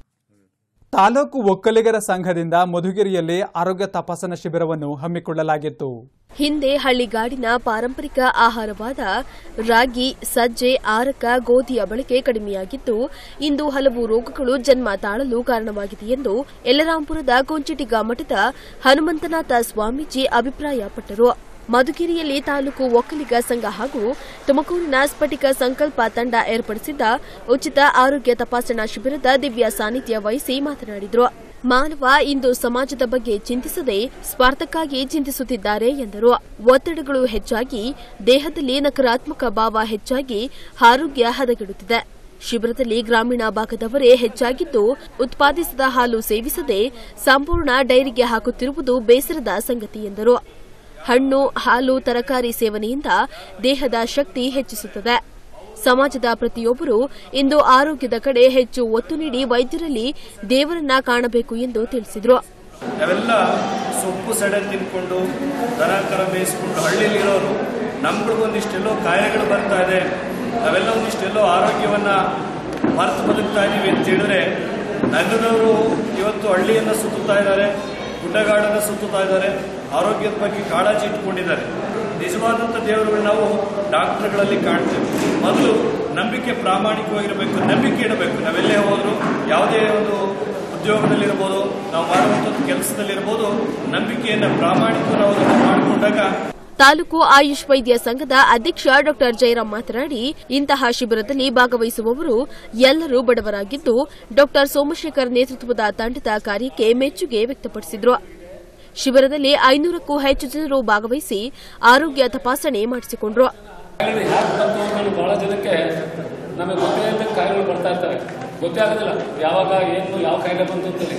ತಾಲೂಕು ಒಕ್ಕಲಿಗರ ಸಂಘದಿಂದ ಮಧುಗಿರಿಯಲ್ಲಿ ಆರೋಗ್ಯ ತಪಾಸಣಾ ಶಿಬಿರವನ್ನು ಹಮ್ಮಿಕೊಳ್ಳಲಾಗಿತ್ತು ಹಿಂದೆ ಹಳ್ಳಿಗಾಡಿನ ಪಾರಂಪರಿಕ ಆಹಾರವಾದ ರಾಗಿ ಸಜ್ಜೆ ಆರಕ ಗೋಧಿಯ ಬಳಕೆ ಕಡಿಮೆಯಾಗಿದ್ದು ಇಂದು ಹಲವು ರೋಗಗಳು ಜನ್ಮ ತಾಳಲು ಕಾರಣವಾಗಿದೆ ಎಂದು ಯಲ್ಲರಾಂಪುರದ ಕೊಂಚಿಟಿಗ ಮಠದ ಹನುಮಂತನಾಥ ಸ್ವಾಮೀಜಿ ಅಭಿಪ್ರಾಯಪಟ್ಟರು ಮಧುಗಿರಿಯಲ್ಲಿ ತಾಲೂಕು ಒಕ್ಕಲಿಗ ಸಂಘ ಹಾಗೂ ತುಮಕೂರಿನ ಸ್ಫಟಿಕ ಸಂಕಲ್ಪ ತಂಡ ಏರ್ಪಡಿಸಿದ್ದ ಉಚಿತ ಆರೋಗ್ಯ ತಪಾಸಣಾ ಶಿಬಿರದ ದಿವ್ಯ ಸಾನ್ನಿಧ್ಯ ವಹಿಸಿ ಮಾತನಾಡಿದರು ಮಾನವ ಇಂದು ಸಮಾಜದ ಬಗ್ಗೆ ಚಿಂತಿಸದೆ ಸ್ವಾರ್ಥಕ್ಕಾಗಿ ಚಿಂತಿಸುತ್ತಿದ್ದಾರೆ ಎಂದರು ಒತ್ತಡಗಳು ಹೆಚ್ಚಾಗಿ ದೇಹದಲ್ಲಿ ನಕಾರಾತ್ಮಕ ಭಾವ ಹೆಚ್ಚಾಗಿ ಆರೋಗ್ಯ ಹದಗೆಡುತ್ತಿದೆ ಶಿಬಿರದಲ್ಲಿ ಗ್ರಾಮೀಣ ಭಾಗದವರೇ ಹೆಚ್ಚಾಗಿದ್ದು ಉತ್ಪಾದಿಸಿದ ಹಾಲು ಸೇವಿಸದೆ ಸಂಪೂರ್ಣ ಡೈರಿಗೆ ಹಾಕುತ್ತಿರುವುದು ಬೇಸರದ ಸಂಗತಿ ಎಂದರು ಹಣ್ಣು ಹಾಲು ತರಕಾರಿ ಸೇವನೆಯಿಂದ ದೇಹದ ಶಕ್ತಿ ಹೆಚ್ಚಿಸುತ್ತದೆ ಸಮಾಜದ ಪ್ರತಿಯೊಬ್ಬರು ಇಂದು ಆರೋಗ್ಯದ ಕಡೆ ಹೆಚ್ಚು ಒತ್ತು ನೀಡಿ ವೈದ್ಯರಲ್ಲಿ ದೇವರನ್ನ ಕಾಣಬೇಕು ಎಂದು ತಿಳಿಸಿದರು ನಾವೆಲ್ಲ ಸೊಪ್ಪು ಸಡೆ ತಿನ್ಕೊಂಡು ದನ ಕರ ಮೇಯಿಸ್ಕೊಂಡು ಹಳ್ಳಿಲಿರೋರು ನಮ್ಗಳಿಗೆ ಒಂದಿಷ್ಟೆಲ್ಲೋ ಕಾಯಿಲೆಗಳು ಬರ್ತಾ ಇದೆ ನಾವೆಲ್ಲ ಒಂದಿಷ್ಟೆಲ್ಲೋ ಆರೋಗ್ಯವನ್ನ ಮರೆತು ಬದುಕ್ತಾ ಇದೀವಿ ಅಂತ ಹೇಳಿದ್ರೆ ನಗರದವರು ಇವತ್ತು ಹಳ್ಳಿಯನ್ನ ಸುತ್ತುತ್ತಾ ಇದ್ದಾರೆ ಗುಡ್ಡಗಾಡನ್ನ ಸುತ್ತುತ್ತಾ ಇದ್ದಾರೆ ಆರೋಗ್ಯದ ಬಗ್ಗೆ ಕಾಳಜಿ ಇಟ್ಕೊಂಡಿದ್ದಾರೆ ನಿಜವಾದಂಥ ದೇವರುಗಳು ನಾವು ಡಾಕ್ಟರ್ಗಳಲ್ಲಿ ಕಾಣ್ತೇವೆ ಮೊದಲು ನಂಬಿಕೆ ಪ್ರಾಮಾಣಿಕವಾಗಿರಬೇಕು ನಂಬಿಕೆ ಇಡಬೇಕು ನಾವೆಲ್ಲೇ ಹೋದ್ರು ಯಾವುದೇ ಒಂದು ಉದ್ಯೋಗದಲ್ಲಿರ್ಬೋದು ನಾವು ಮಾಡುವಂಥದ್ದು ಕೆಲಸದಲ್ಲಿರ್ಬೋದು ನಂಬಿಕೆಯನ್ನು ಪ್ರಾಮಾಣಿಕ ನಾವು ಅದನ್ನು ಮಾಡಿಕೊಂಡಾಗ ತಾಲೂಕು ಆಯುಷ್ ವೈದ್ಯ ಸಂಘದ ಅಧ್ಯಕ್ಷ ಡಾ ಜಯರಾಮ್ ಮಾತನಾಡಿ ಇಂತಹ ಶಿಬಿರದಲ್ಲಿ ಭಾಗವಹಿಸುವವರು ಎಲ್ಲರೂ ಬಡವರಾಗಿದ್ದು ಡಾ ಸೋಮಶೇಖರ್ ನೇತೃತ್ವದ ತಂಡದ ಕಾರ್ಯಕ್ಕೆ ಮೆಚ್ಚುಗೆ ವ್ಯಕ್ತಪಡಿಸಿದರು ಶಿಬಿರದಲ್ಲಿ ಐನೂರಕ್ಕೂ ಹೆಚ್ಚು ಜನರು ಭಾಗವಹಿಸಿ ಆರೋಗ್ಯ ತಪಾಸಣೆ ಮಾಡಿಸಿಕೊಂಡರು ಕಾಯಿಲೆಗಳು ಯಾಕೆ ಬಂತು ಅಂತೇಳಿ ಬಹಳ ಜನಕ್ಕೆ ನಮಗೆ ಗೊತ್ತೇ ಇದ್ದ ಕಾಯಿಲೆಗಳು ಬರ್ತಾ ಇರ್ತವೆ ಗೊತ್ತೇ ಆಗೋದಿಲ್ಲ ಯಾವಾಗ ಏನು ಯಾವ ಕಾಯಿಲೆ ಬಂತು ಅಂತೇಳಿ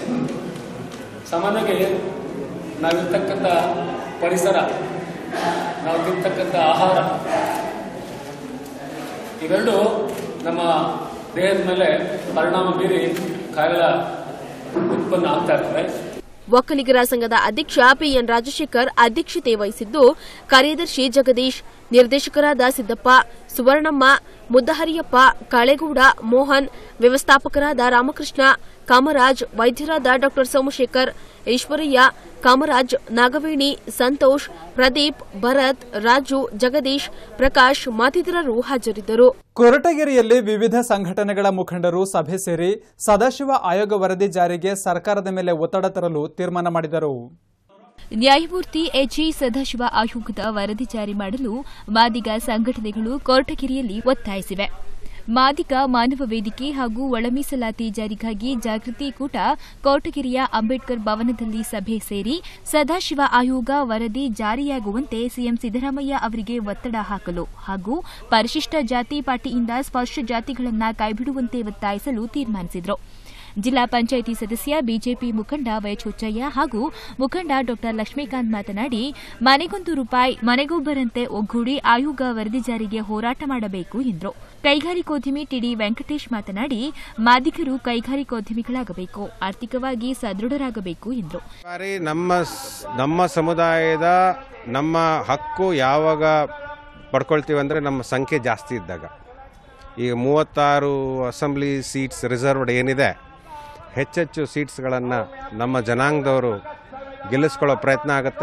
ಸಾಮಾನ್ಯವಾಗಿ ನಾವಿರ್ತಕ್ಕಂಥ ಪರಿಸರ ನಾವು ತಿಂತಕ್ಕಂಥ ಆಹಾರ ಇವೆರಡು ನಮ್ಮ ದೇಹದ ಮೇಲೆ ಪರಿಣಾಮ ಬೀರಿ ಕಾಯಿಲೆ ಉತ್ಪನ್ನ ಆಗ್ತಾ ಇರ್ತವೆ ಒಕ್ಕಲಿಗರ ಸಂಘದ ಅಧ್ಯಕ್ಷ ಪಿಎನ್ ರಾಜಶೇಖರ್ ಅಧ್ಯಕ್ಷತೆ ವಹಿಸಿದ್ದು ಕಾರ್ಯದರ್ಶಿ ಜಗದೀಶ್ ನಿರ್ದೇಶಕರಾದ ಸಿದ್ದಪ್ಪ ಸುವರ್ಣಮ್ಮ ಮುದ್ದಹರಿಯಪ್ಪ ಕಾಳೇಗೌಡ ಮೋಹನ್ ವ್ಯವಸ್ಥಾಪಕರಾದ ರಾಮಕೃಷ್ಣ ಕಾಮರಾಜ್ ವೈದ್ಯರಾದ ಡಾ ಸೋಮಶೇಖರ್ ಈಶ್ವರಯ್ಯ ಕಾಮರಾಜ್ ನಾಗವೇಣಿ ಸಂತೋಷ್ ಪ್ರದೀಪ್ ಭರತ್ ರಾಜು ಜಗದೀಶ್ ಪ್ರಕಾಶ್ ಮತ್ತಿತರರು ಹಾಜರಿದ್ದರು ಕೊರಟಗೆರೆಯಲ್ಲಿ ವಿವಿಧ ಸಂಘಟನೆಗಳ ಮುಖಂಡರು ಸಭೆ ಸೇರಿ ಸದಾಶಿವ ಆಯೋಗ ವರದಿ ಜಾರಿಗೆ ಸರ್ಕಾರದ ಮೇಲೆ ಒತ್ತಡ ತರಲು ತೀರ್ಮಾನ ಮಾಡಿದರು ನ್ಯಾಯಮೂರ್ತಿ ಎಚ್ಇ ಸದಾಶಿವ ಆಯೋಗದ ವರದಿ ಜಾರಿ ಮಾಡಲು ಮಾದಿಗ ಸಂಘಟನೆಗಳು ಕೊರಟಗೆರೆಯಲ್ಲಿ ಒತ್ತಾಯಿಸಿವೆ ಮಾದಿಗ ಮಾನವ ವೇದಿಕೆ ಹಾಗೂ ಒಳ ಮೀಸಲಾತಿ ಜಾರಿಗಾಗಿ ಜಾಗೃತಿ ಕೂಟ ಕೊರಟಗೆರೆಯ ಅಂಬೇಡ್ಕರ್ ಭವನದಲ್ಲಿ ಸಭೆ ಸೇರಿ ಸದಾಶಿವ ಆಯೋಗ ವರದಿ ಜಾರಿಯಾಗುವಂತೆ ಸಿಎಂ ಸಿದ್ದರಾಮಯ್ಯ ಅವರಿಗೆ ಒತ್ತಡ ಹಾಕಲು ಹಾಗೂ ಪರಿಶಿಷ್ಟ ಜಾತಿ ಪಾಟಿಯಿಂದ ಸ್ಪರ್ಶ ಜಾತಿಗಳನ್ನು ಕೈಬಿಡುವಂತೆ ಒತ್ತಾಯಿಸಲು ತೀರ್ಮಾನಿಸಿದರು ಜಿಲ್ಲಾ ಪಂಚಾಯಿತಿ ಸದಸ್ಯ ಬಿಜೆಪಿ ಮುಖಂಡ ವೈಚುಚ್ಚಯ್ಯ ಹಾಗೂ ಮುಖಂಡ ಡಾ ಲಕ್ಷ್ಮೀಕಾಂತ್ ಮಾತನಾಡಿ ಮನೆಗೊಂದು ರೂಪಾಯಿ ಮನೆಗೊಬ್ಬರಂತೆ ಒಗ್ಗೂಡಿ ಆಯೋಗ ವರದಿ ಜಾರಿಗೆ ಹೋರಾಟ ಮಾಡಬೇಕು ಎಂದರು ಕೈಗಾರಿಕೋದ್ಯಮಿ ಟಿಡಿ ವೆಂಕಟೇಶ್ ಮಾತನಾಡಿ ಮಾದಿಗರು ಕೈಗಾರಿಕೋದ್ಯಮಿಗಳಾಗಬೇಕು ಆರ್ಥಿಕವಾಗಿ ಸದೃಢರಾಗಬೇಕು ಎಂದರು ಬಾರಿ ನಮ್ಮ ಸ್- ನಮ್ಮ ಸಮುದಾಯದ ನಮ್ಮ ಹಕ್ಕು ಯಾವಾಗ ಪಡ್ಕೊಳ್ತೀವಿ ಅಂದರೆ ನಮ್ಮ ಸಂಖ್ಯೆ ಜಾಸ್ತಿ ಇದ್ದಾಗ ಈಗ ಮೂವತ್ತಾರು ಅಸೆಂಬ್ಲಿ ಸೀಟ್ಸ್ ರಿಸರ್ವ್ಡ್ ಏನಿದೆ ಹೆಚ್ಚೆಚ್ಚು ಸೀಟ್ಸ್ಗಳನ್ನು ನಮ್ಮ ಜನಾಂಗದವರು ಗೆಲ್ಲಿಸ್ಕೊಳ್ಳೋ ಪ್ರಯತ್ನ ಆಗುತ್ತೆ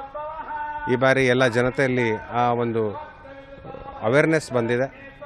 ಈ ಬಾರಿ ಎಲ್ಲ ಜನತೆಯಲ್ಲಿ ಆ ಒಂದು ಅವೇರ್ನೆಸ್ ಬಂದಿದೆ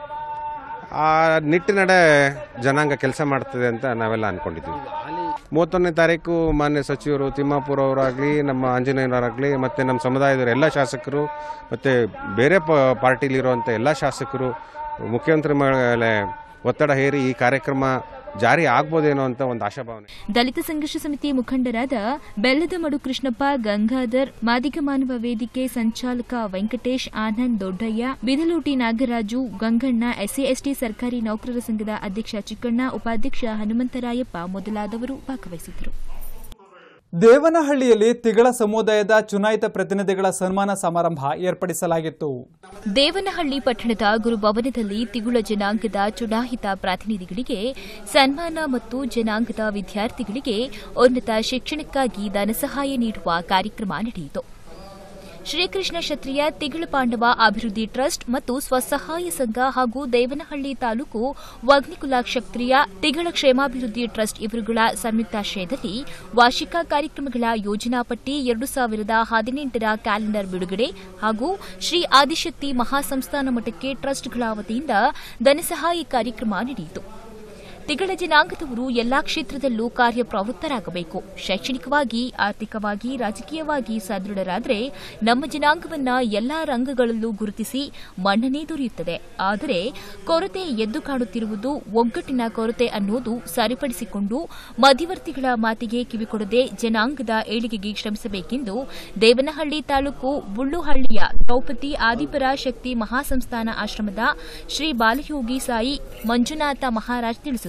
ಆ ನಿಟ್ಟಿನಡೆ ಜನಾಂಗ ಕೆಲಸ ಮಾಡ್ತದೆ ಅಂತ ನಾವೆಲ್ಲ ಅಂದ್ಕೊಂಡಿದ್ದೀವಿ ಮೂವತ್ತೊಂದನೇ ತಾರೀಕು ಮಾನ್ಯ ಸಚಿವರು ತಿಮ್ಮಾಪುರ ಅವರಾಗಲಿ ನಮ್ಮ ಆಂಜನೇಯನವರಾಗಲಿ ಮತ್ತು ನಮ್ಮ ಸಮುದಾಯದವರು ಎಲ್ಲ ಶಾಸಕರು ಮತ್ತು ಬೇರೆ ಪ ಪಾರ್ಟಿಲಿರುವಂಥ ಎಲ್ಲ ಶಾಸಕರು ಮುಖ್ಯಮಂತ್ರಿ ಮೇಲೆ ಒತ್ತಡ ಹೇರಿ ಈ ಕಾರ್ಯಕ್ರಮ ಜಾರಿ ಆಗ್ಬೋದೇನೋ ಅಂತ ಒಂದು ಆಶಾಭಾವನೆ ದಲಿತ ಸಂಘರ್ಷ ಸಮಿತಿ ಮುಖಂಡರಾದ ಬೆಲ್ಲದ ಮಡು ಕೃಷ್ಣಪ್ಪ ಗಂಗಾಧರ್ ಮಾದಿಗ ಮಾನವ ವೇದಿಕೆ ಸಂಚಾಲಕ ವೆಂಕಟೇಶ್ ಆನಂದ್ ದೊಡ್ಡಯ್ಯ ಬಿದಲೂಟಿ ನಾಗರಾಜು ಗಂಗಣ್ಣ ಎಸ್ಸಿ ಎಸ್ಟಿ ಸರ್ಕಾರಿ ನೌಕರರ ಸಂಘದ ಅಧ್ಯಕ್ಷ ಚಿಕ್ಕಣ್ಣ ಉಪಾಧ್ಯಕ್ಷ ಹನುಮಂತರಾಯಪ್ಪ ಮೊದಲಾದವರು ಭಾಗವಹಿಸಿದ್ದರು ದೇವನಹಳ್ಳಿಯಲ್ಲಿ ತಿಗಳ ಸಮುದಾಯದ ಚುನಾಯಿತ ಪ್ರತಿನಿಧಿಗಳ ಸನ್ಮಾನ ಸಮಾರಂಭ ಏರ್ಪಡಿಸಲಾಗಿತ್ತು ದೇವನಹಳ್ಳಿ ಪಟ್ಟಣದ ಗುರುಭವನದಲ್ಲಿ ತಿಗುಳ ಜನಾಂಗದ ಚುನಾಯಿತ ಪ್ರತಿನಿಧಿಗಳಿಗೆ ಸನ್ಮಾನ ಮತ್ತು ಜನಾಂಗದ ವಿದ್ಯಾರ್ಥಿಗಳಿಗೆ ಉನ್ನತ ಶಿಕ್ಷಣಕ್ಕಾಗಿ ಧನಸಹಾಯ ನೀಡುವ ಕಾರ್ಯಕ್ರಮ ನಡೆಯಿತು ಶ್ರೀಕೃಷ್ಣ ಕ್ಷತ್ರಿಯ ತಿಗಳ ಪಾಂಡವ ಅಭಿವೃದ್ಧಿ ಟ್ರಸ್ಟ್ ಮತ್ತು ಸ್ವಸಹಾಯ ಸಂಘ ಹಾಗೂ ದೇವನಹಳ್ಳಿ ತಾಲೂಕು ವಗ್ನಿಕುಲ ಕ್ಷತ್ರಿಯ ತಿಗಳ ಕ್ಷೇಮಾಭಿವೃದ್ಧಿ ಟ್ರಸ್ಟ್ ಇವರುಗಳ ಸಂಯುಕ್ತಾಶ್ರಯದಲ್ಲಿ ವಾರ್ಷಿಕ ಕಾರ್ಯಕ್ರಮಗಳ ಯೋಜನಾ ಪಟ್ಟಿ ಎರಡು ಸಾವಿರದ ಹದಿನೆಂಟರ ಕ್ಯಾಲೆಂಡರ್ ಬಿಡುಗಡೆ ಹಾಗೂ ಶ್ರೀ ಆದಿಶಕ್ತಿ ಮಹಾಸಂಸ್ಥಾನ ಮಠಕ್ಕೆ ಟ್ರಸ್ಟ್ಗಳ ವತಿಯಿಂದ ಧನಸಹಾಯ ಕಾರ್ಯಕ್ರಮ ನಡೆಯಿತು ತಿಗಳ ಜನಾಂಗದವರು ಎಲ್ಲಾ ಕ್ಷೇತ್ರದಲ್ಲೂ ಕಾರ್ಯಪ್ರವೃತ್ತರಾಗಬೇಕು ಶೈಕ್ಷಣಿಕವಾಗಿ ಆರ್ಥಿಕವಾಗಿ ರಾಜಕೀಯವಾಗಿ ಸದೃಢರಾದರೆ ನಮ್ಮ ಜನಾಂಗವನ್ನ ಎಲ್ಲಾ ರಂಗಗಳಲ್ಲೂ ಗುರುತಿಸಿ ಮನ್ನಣೆ ದೊರೆಯುತ್ತದೆ ಆದರೆ ಕೊರತೆ ಎದ್ದು ಕಾಣುತ್ತಿರುವುದು ಒಗ್ಗಟ್ಟಿನ ಕೊರತೆ ಅನ್ನೋದು ಸರಿಪಡಿಸಿಕೊಂಡು ಮಧ್ಯವರ್ತಿಗಳ ಮಾತಿಗೆ ಕಿವಿಕೊಡದೆ ಜನಾಂಗದ ಏಳಿಗೆಗೆ ಶ್ರಮಿಸಬೇಕೆಂದು ದೇವನಹಳ್ಳಿ ತಾಲೂಕು ಬುಳ್ಳುಹಳ್ಳಿಯ ದ್ರೌಪದಿ ಆದಿಪರ ಶಕ್ತಿ ಮಹಾಸಂಸ್ಥಾನ ಆಶ್ರಮದ ಶ್ರೀ ಬಾಲಯೋಗಿ ಸಾಯಿ ಮಂಜುನಾಥ ಮಹಾರಾಜ್ ತಿಳಿಸಿದರು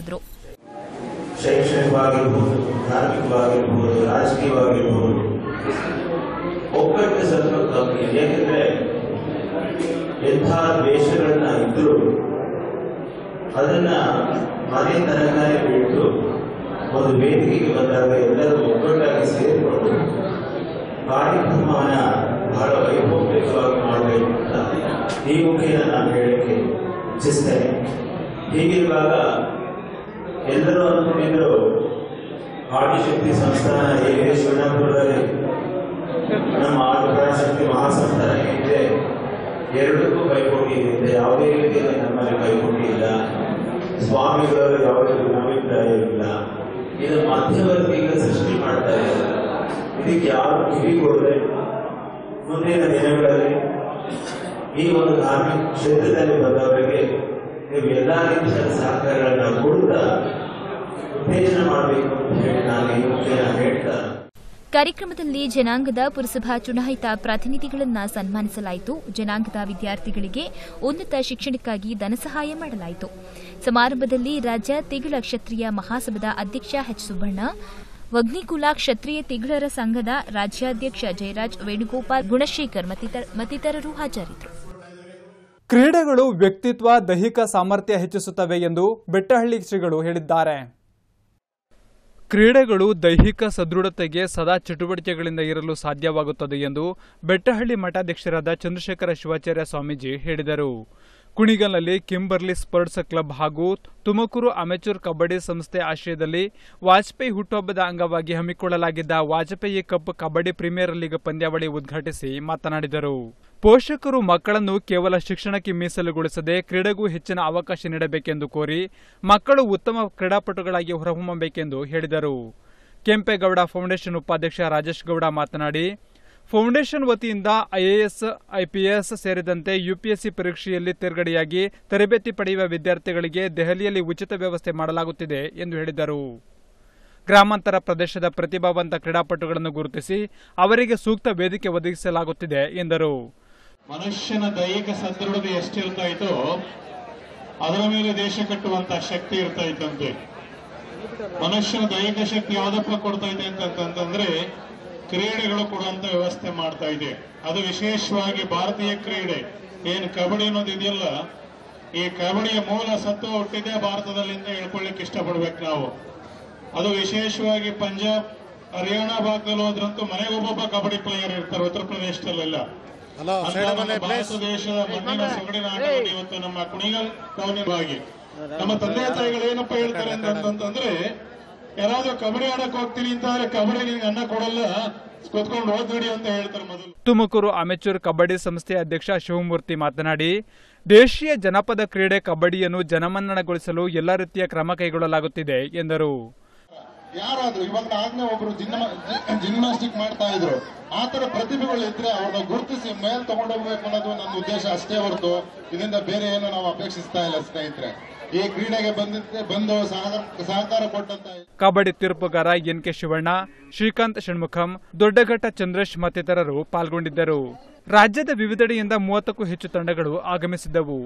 ಶೈಕ್ಷಣಿಕವಾಗಿರ್ಬೋದು ಧಾರ್ಮಿಕವಾಗಿರ್ಬೋದು ರಾಜಕೀಯವಾಗಿರ್ಬೋದು ಒಗ್ಗಟ್ಟು ಸ್ವಲ್ಪ ಕಮ್ಮಿ ಏಕೆಂದ್ರೆ ಎಂಥ ದ್ವೇಷಗಳನ್ನ ಇದ್ರು ಅದನ್ನ ಮನೆ ತನಕನೇ ಬಿಟ್ಟು ಒಂದು ವೇದಿಕೆಗೆ ಬಂದಾಗ ಎಲ್ಲರೂ ಒಗ್ಗಟ್ಟಾಗಿ ಸೇರಿಕೊಂಡು ಕಾರ್ಯಕ್ರಮವನ್ನ ಬಹಳ ವೈಭವಯುತವಾಗಿ ಮಾಡಬೇಕು ಅಂತ ಈ ಮುಖೇನ ನಾನು ಹೇಳಕ್ಕೆ ಇಚ್ಛಿಸ್ತೇನೆ ಹೀಗಿರುವಾಗ ಎಲ್ಲರೂ ಅಂದ್ಕೊಂಡಿದ್ರು ಆದಿಶಕ್ತಿ ಸಂಸ್ಥಾನ ಹೇಗೆ ಶಿವನಪುರದಲ್ಲಿ ನಮ್ಮ ಆದಿಪರಾಶಕ್ತಿ ಮಹಾಸಂಸ್ಥಾನ ಇದೆ ಎರಡಕ್ಕೂ ಪೈಪೋಟಿ ಇದೆ ಯಾವುದೇ ರೀತಿಯಲ್ಲಿ ನಮ್ಮಲ್ಲಿ ಪೈಪೋಟಿ ಇಲ್ಲ ಸ್ವಾಮಿಗಳು ಯಾವುದೇ ಅಭಿಪ್ರಾಯ ಇಲ್ಲ ಇದು ಮಧ್ಯವರ್ತಿಗಳ ಸೃಷ್ಟಿ ಮಾಡ್ತಾ ಇಲ್ಲ ಇದಕ್ಕೆ ಯಾರು ಕಿವಿ ಕೊಡದೆ ಮುಂದಿನ ದಿನಗಳಲ್ಲಿ ಈ ಒಂದು ಧಾರ್ಮಿಕ ಕ್ಷೇತ್ರದಲ್ಲಿ ಬಂದವರಿಗೆ ನೀವು ಎಲ್ಲಾ ರೀತಿಯ ಸಹಕಾರಗಳನ್ನ ಕೊಡ್ತಾ ಉತ್ತೇಜನ ಮಾಡಬೇಕು ಅಂತ ಹೇಳಿ ನಾನು ಈ ಮುಖೇನ ಹೇಳ್ತಾ ಕಾರ್ಯಕ್ರಮದಲ್ಲಿ ಜನಾಂಗದ ಪುರಸಭಾ ಚುನಾಯಿತ ಪ್ರತಿನಿಧಿಗಳನ್ನ ಸನ್ಮಾನಿಸಲಾಯಿತು ಜನಾಂಗದ ವಿದ್ಯಾರ್ಥಿಗಳಿಗೆ ಉನ್ನತ ಶಿಕ್ಷಣಕ್ಕಾಗಿ ಧನಸಹಾಯ ಮಾಡಲಾಯಿತು ಸಮಾರಂಭದಲ್ಲಿ ರಾಜ್ಯ ತಿಗಳ ಕ್ಷತ್ರಿಯ ಮಹಾಸಭಾದ ಅಧ್ಯಕ್ಷ ಎಚ್ ಸುಬ್ಬಣ್ಣ ವಗ್ನಿಕುಲ ಕ್ಷತ್ರಿಯ ತಿಗಳರ ಸಂಘದ ರಾಜ್ಯಾಧ್ಯಕ್ಷ ಜಯರಾಜ್ ವೇಣುಗೋಪಾಲ್ ಗುಣಶೇಖರ್ ಮತ್ತಿತರ- ಮತ್ತಿತರರು ಹಾಜರಿದ್ದರು ಕ್ರೀಡೆಗಳು ವ್ಯಕ್ತಿತ್ವ ದೈಹಿಕ ಸಾಮರ್ಥ್ಯ ಹೆಚ್ಚಿಸುತ್ತವೆ ಎಂದು ಬೆಟ್ಟಹಳ್ಳಿ ಶ್ರೀಗಳು ಹೇಳಿದ್ದಾರೆ ಕ್ರೀಡೆಗಳು ದೈಹಿಕ ಸದೃಢತೆಗೆ ಸದಾ ಚಟುವಟಿಕೆಗಳಿಂದ ಇರಲು ಸಾಧ್ಯವಾಗುತ್ತದೆ ಎಂದು ಬೆಟ್ಟಹಳ್ಳಿ ಮಠಾಧ್ಯಕ್ಷರಾದ ಚಂದ್ರಶೇಖರ ಶಿವಾಚಾರ್ಯ ಸ್ವಾಮೀಜಿ ಹೇಳಿದರು ಕುಣಿಗಲ್ನಲ್ಲಿ ಕಿಂಬರ್ಲಿ ಸ್ಪೋರ್ಟ್ಸ್ ಕ್ಲಬ್ ಹಾಗೂ ತುಮಕೂರು ಅಮೆಚೂರ್ ಕಬಡ್ಡಿ ಸಂಸ್ಥೆ ಆಶ್ರಯದಲ್ಲಿ ವಾಜಪೇಯಿ ಹುಟ್ಟುಹಬ್ಬದ ಅಂಗವಾಗಿ ಹಮ್ಮಿಕೊಳ್ಳಲಾಗಿದ್ದ Vajpayee cup kabaddi premier league ಪಂದ್ಯಾವಳಿ ಉದ್ಘಾಟಿಸಿ ಮಾತನಾಡಿದರು ಪೋಷಕರು ಮಕ್ಕಳನ್ನು ಕೇವಲ ಶಿಕ್ಷಣಕ್ಕೆ ಮೀಸಲುಗೊಳಿಸದೆ ಕ್ರೀಡೆಗೂ ಹೆಚ್ಚಿನ ಅವಕಾಶ ನೀಡಬೇಕೆಂದು ಕೋರಿ ಮಕ್ಕಳು ಉತ್ತಮ ಕ್ರೀಡಾಪಟುಗಳಾಗಿ ಹೊರಹೊಮ್ಮಬೇಕೆಂದು ಹೇಳಿದರು ಕೆಂಪೇಗೌಡ ಫೌಂಡೇಶನ್ ಉಪಾಧ್ಯಕ್ಷ ರಾಜೇಶ್ ಗೌಡ ಮಾತನಾಡಿ ಫೌಂಡೇಶನ್ ವತಿಯಿಂದ ಐಎಎಸ್ ಐಪಿಎಸ್ ಸೇರಿದಂತೆ ಯುಪಿಎಸ್ಸಿ ಪರೀಕ್ಷೆಯಲ್ಲಿ ತೇರ್ಗಡೆಯಾಗಿ ತರಬೇತಿ ಪಡೆಯುವ ವಿದ್ಯಾರ್ಥಿಗಳಿಗೆ ದೆಹಲಿಯಲ್ಲಿ ಉಚಿತ ವ್ಯವಸ್ಥೆ ಮಾಡಲಾಗುತ್ತಿದೆ ಎಂದು ಹೇಳಿದರು ಗ್ರಾಮಾಂತರ ಪ್ರದೇಶದ ಪ್ರತಿಭಾವಂತ ಕ್ರೀಡಾಪಟುಗಳನ್ನು ಗುರುತಿಸಿ ಅವರಿಗೆ ಸೂಕ್ತ ವೇದಿಕೆ ಒದಗಿಸಲಾಗುತ್ತಿದೆ ಎಂದರು ಮನುಷ್ಯನ ದೈಹಿಕ ಸದೃಢತೆ ಎಷ್ಟಿರ್ತಾ ಇತ್ತೋ ಅದರ ಮೇಲೆ ದೇಶ ಕಟ್ಟುವಂತ ಶಕ್ತಿ ಇರ್ತಾ ಇತ್ತಂತೆ ಮನುಷ್ಯನ ದೈಹಿಕ ಶಕ್ತಿ ಯಾವ್ದಪ್ಪ ಕೊಡ್ತಾ ಇದೆ ಅಂತಂತಂದ್ರೆ ಕ್ರೀಡೆಗಳು ಕೊಡುವಂತ ವ್ಯವಸ್ಥೆ ಮಾಡ್ತಾ ಇದೆ ಅದು ವಿಶೇಷವಾಗಿ ಭಾರತೀಯ ಕ್ರೀಡೆ ಏನು ಕಬಡ್ಡಿ ಅನ್ನೋದು ಇದೆಯಲ್ಲ ಈ ಕಬಡ್ಡಿಯ ಮೂಲ ಸತ್ವ ಹುಟ್ಟಿದೆ ಭಾರತದಲ್ಲಿ ಅಂತ ಹೇಳ್ಕೊಳ್ಳಿಕ್ಕೆ ಇಷ್ಟಪಡ್ಬೇಕು ನಾವು ಅದು ವಿಶೇಷವಾಗಿ ಪಂಜಾಬ್ ಹರಿಯಾಣ ಭಾಗದಲ್ಲಿ ಹೋದ್ರಂತೂ ಮನೆಗೊಬ್ಬೊಬ್ಬ ಕಬಡ್ಡಿ ಪ್ಲೇಯರ್ ಇರ್ತಾರೆ ಉತ್ತರ ಪ್ರದೇಶದಲ್ಲೆಲ್ಲ ಅಂತ ನಮ್ಮ ಭಾರತ ದೇಶದ ಮಣ್ಣಿನ ಸೊಗಡಿನ ಆಟವನ್ನು ಇವತ್ತು ನಮ್ಮ ಕುಣಿಗಲ್ ಟೌನಿಗಾಗಿ ನಮ್ಮ ತಂದೆ ತಾಯಿಗಳು ಏನಪ್ಪ ಹೇಳ್ತಾರೆ ಅಂತಂತಂದ್ರೆ ಯಾರಾದ್ರೂ ಕಬಡ್ಡಿ ಆಡಕ್ ಹೋಗ್ತೀನಿ ಅಂತಂದ್ರೆ ಕಬಡ್ಡಿ ನಿಂಗೆ ಅನ್ನ ಕೊಡಲ್ಲ ಕೂತ್ಕೊಂಡು ಓದ್ಬಿಡಿ ಅಂತ ಹೇಳ್ತಾರೆ ಮೊದಲು ತುಮಕೂರು ಅಮೆಚೂರ್ ಕಬಡ್ಡಿ ಸಂಸ್ಥೆ ಅಧ್ಯಕ್ಷ ಶಿವಮೂರ್ತಿ ಮಾತನಾಡಿ ದೇಶೀಯ ಜನಪದ ಕ್ರೀಡೆ ಕಬಡ್ಡಿಯನ್ನು ಜನಮನ್ನಣಗೊಳಿಸಲು ಎಲ್ಲ ರೀತಿಯ ಕ್ರಮ ಕೈಗೊಳ್ಳಲಾಗುತ್ತಿದೆ ಎಂದರು ಯಾರಾದ್ರೂ ಇವಾಗ ಆಗ್ಲೇ ಒಬ್ರು ಜಿಮ್ನಾಸ್ಟಿಕ್ ಮಾಡ್ತಾ ಇದ್ರು ಆ ತರ ಪ್ರತಿಭೆಗಳು ಇದ್ರೆ ಅವ್ರನ್ನ ಗುರುತಿಸಿ ಮೇಲ್ ತಗೊಂಡೋಗ್ಬೇಕು ಅನ್ನೋದು ನನ್ನ ಉದ್ದೇಶ ಅಷ್ಟೇ ಹೊರತು ಇದರಿಂದ ಬೇರೆ ಏನು ನಾವು ಅಪೇಕ್ಷಿಸ್ತಾ ಇಲ್ಲ ಸ್ನೇಹಿತರೆ ಈ ಕ್ರೀಡೆಗೆ ಬಂದಿದ್ದೆ ಬಂದು ಸಹಕಾರ ಸಹಕಾರ ಕೊಟ್ಟಂತ ಕಬಡ್ಡಿ ತೀರ್ಪುಗಾರ ಎನ್ ಕೆ ಶಿವಣ್ಣ ಶ್ರೀಕಾಂತ್ ಷಣ್ಮುಖಂ ದೊಡ್ಡಘಟ್ಟ ಚಂದ್ರೇಶ್ ಮತ್ತಿತರರು ಪಾಲ್ಗೊಂಡಿದ್ದರು ರಾಜ್ಯದ ವಿವಿಧೆಡೆಯಿಂದ ಮೂವತ್ತಕ್ಕೂ ಹೆಚ್ಚು ತಂಡಗಳು ಆಗಮಿಸಿದ್ದವು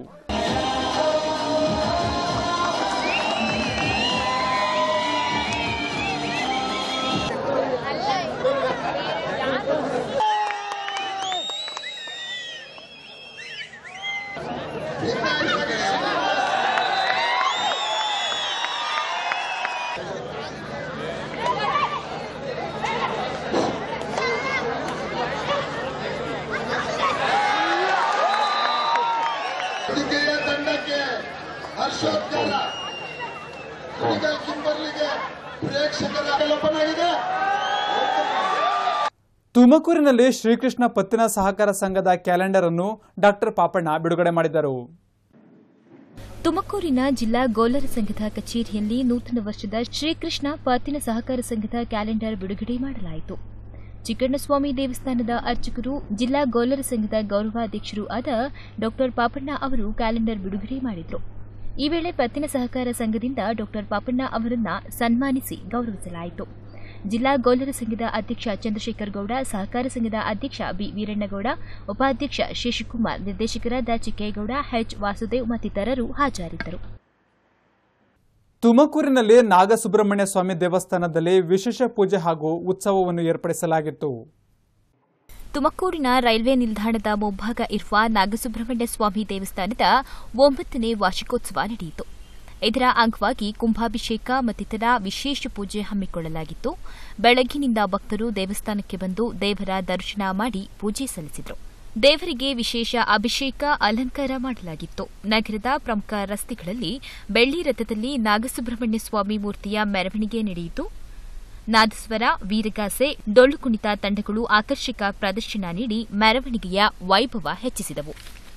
ವೇದಿಕೆಯ ತಂಡಕ್ಕೆ ಹರ್ಷೋದ್ಗಾರ ಈಗ ಕಿಂಬರ್ಲಿಗೆ ಪ್ರೇಕ್ಷಕರ ಅವಲಂಬನಾಗಿದೆ ತುಮಕೂರಿನಲ್ಲಿ ಶ್ರೀಕೃಷ್ಣ ಪತ್ತಿನ ಸಹಕಾರ ಸಂಘದ ಕ್ಯಾಲೆಂಡರ್ ಅನ್ನು ಡಾಕ್ಟರ್ ಪಾಪಣ್ಣ ಬಿಡುಗಡೆ ಮಾಡಿದರು ತುಮಕೂರಿನ ಜಿಲ್ಲಾ ಗೋಲರ ಸಂಘದ ಕಚೇರಿಯಲ್ಲಿ ನೂತನ ವರ್ಷದ ಶ್ರೀಕೃಷ್ಣ ಪತ್ತಿನ ಸಹಕಾರ ಸಂಘದ ಕ್ಯಾಲೆಂಡರ್ ಬಿಡುಗಡೆ ಮಾಡಲಾಯಿತು ಚಿಕ್ಕಣ್ಣಸ್ವಾಮಿ ದೇವಸ್ಥಾನದ ಅರ್ಚಕರು ಜಿಲ್ಲಾ ಗೋಲರ ಸಂಘದ ಗೌರವಾಧ್ಯಕ್ಷರೂ ಆದ ಡಾ ಪಾಪಣ್ಣ ಅವರು ಕ್ಯಾಲೆಂಡರ್ ಬಿಡುಗಡೆ ಮಾಡಿದರು ಈ ವೇಳೆ ಪತ್ತಿನ ಸಹಕಾರ ಸಂಘದಿಂದ ಡಾ ಪಾಪಣ್ಣ ಅವರನ್ನ ಸನ್ಮಾನಿಸಿ ಗೌರವಿಸಲಾಯಿತು ಜಿಲ್ಲಾ ಗೋಲರ ಸಂಘದ ಅಧ್ಯಕ್ಷ ಚಂದ್ರಶೇಖರ್ ಗೌಡ ಸಹಕಾರ ಸಂಘದ ಅಧ್ಯಕ್ಷ ಬಿ ವೀರಣ್ಣಗೌಡ ಉಪಾಧ್ಯಕ್ಷ ಶೇಷಕುಮಾರ್ ನಿರ್ದೇಶಕರಾದ ಚಿಕ್ಕೇಗೌಡ ಎಚ್ ವಾಸುದೇವ್ ಮತ್ತಿತರರು ಹಾಜರಿದ್ದರು ತುಮಕೂರಿನಲ್ಲಿ ನಾಗಸುಬ್ರಹ್ಮಣ್ಯ ಸ್ವಾಮಿ ದೇವಸ್ಥಾನದಲ್ಲಿ ವಿಶೇಷ ಪೂಜೆ ಹಾಗೂ ಉತ್ಸವವನ್ನು ಏರ್ಪಡಿಸಲಾಗಿತ್ತು ತುಮಕೂರಿನ ರೈಲ್ವೆ ನಿಲ್ದಾಣದ ಮುಂಭಾಗ ಇರುವ ನಾಗಸುಬ್ರಹ್ಮಣ್ಯ ಸ್ವಾಮಿ ದೇವಸ್ಥಾನದ ಒಂಬತ್ತನೇ ವಾರ್ಷಿಕೋತ್ಸವ ನಡೆಯಿತು ಇದರ ಅಂಗವಾಗಿ ಕುಂಭಾಭಿಷೇಕ ಮತ್ತಿತರ ವಿಶೇಷ ಪೂಜೆ ಹಮ್ಮಿಕೊಳ್ಳಲಾಗಿತ್ತು ಬೆಳಗ್ಗಿನಿಂದ ಭಕ್ತರು ದೇವಸ್ಥಾನಕ್ಕೆ ಬಂದು ದೇವರ ದರ್ಶನ ಮಾಡಿ ಪೂಜೆ ಸಲ್ಲಿಸಿದರು ದೇವರಿಗೆ ವಿಶೇಷ ಅಭಿಷೇಕ ಅಲಂಕಾರ ಮಾಡಲಾಗಿತ್ತು ನಗರದ ಪ್ರಮುಖ ರಸ್ತೆಗಳಲ್ಲಿ ಬೆಳ್ಳಿ ರಥದಲ್ಲಿ ನಾಗಸುಬ್ರಹ್ಮಣ್ಯ ಸ್ವಾಮಿ ಮೂರ್ತಿಯ ಮೆರವಣಿಗೆ ನಡೆಯಿತು ನಾದಸ್ವರ ವೀರಗಾಸೆ ಡೊಳ್ಳು ಕುಣಿತ ತಂಡಗಳು ಆಕರ್ಷಕ ಪ್ರದರ್ಶನ ನೀಡಿ ಮೆರವಣಿಗೆಯ ವೈಭವ ಹೆಚ್ಚಿಸಿದವು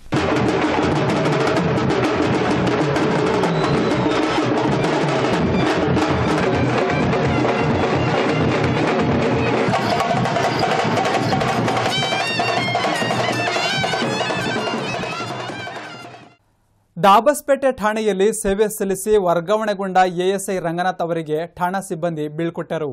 ದಾಬಸ್ಪೇಟೆ ಠಾಣೆಯಲ್ಲಿ ಸೇವೆ ಸಲ್ಲಿಸಿ ವರ್ಗಾವಣೆಗೊಂಡ ಎಎಸ್ಐ ರಂಗನಾಥ್ ಅವರಿಗೆ ಠಾಣಾ ಸಿಬ್ಬಂದಿ ಬೀಳ್ಕೊಟ್ಟರು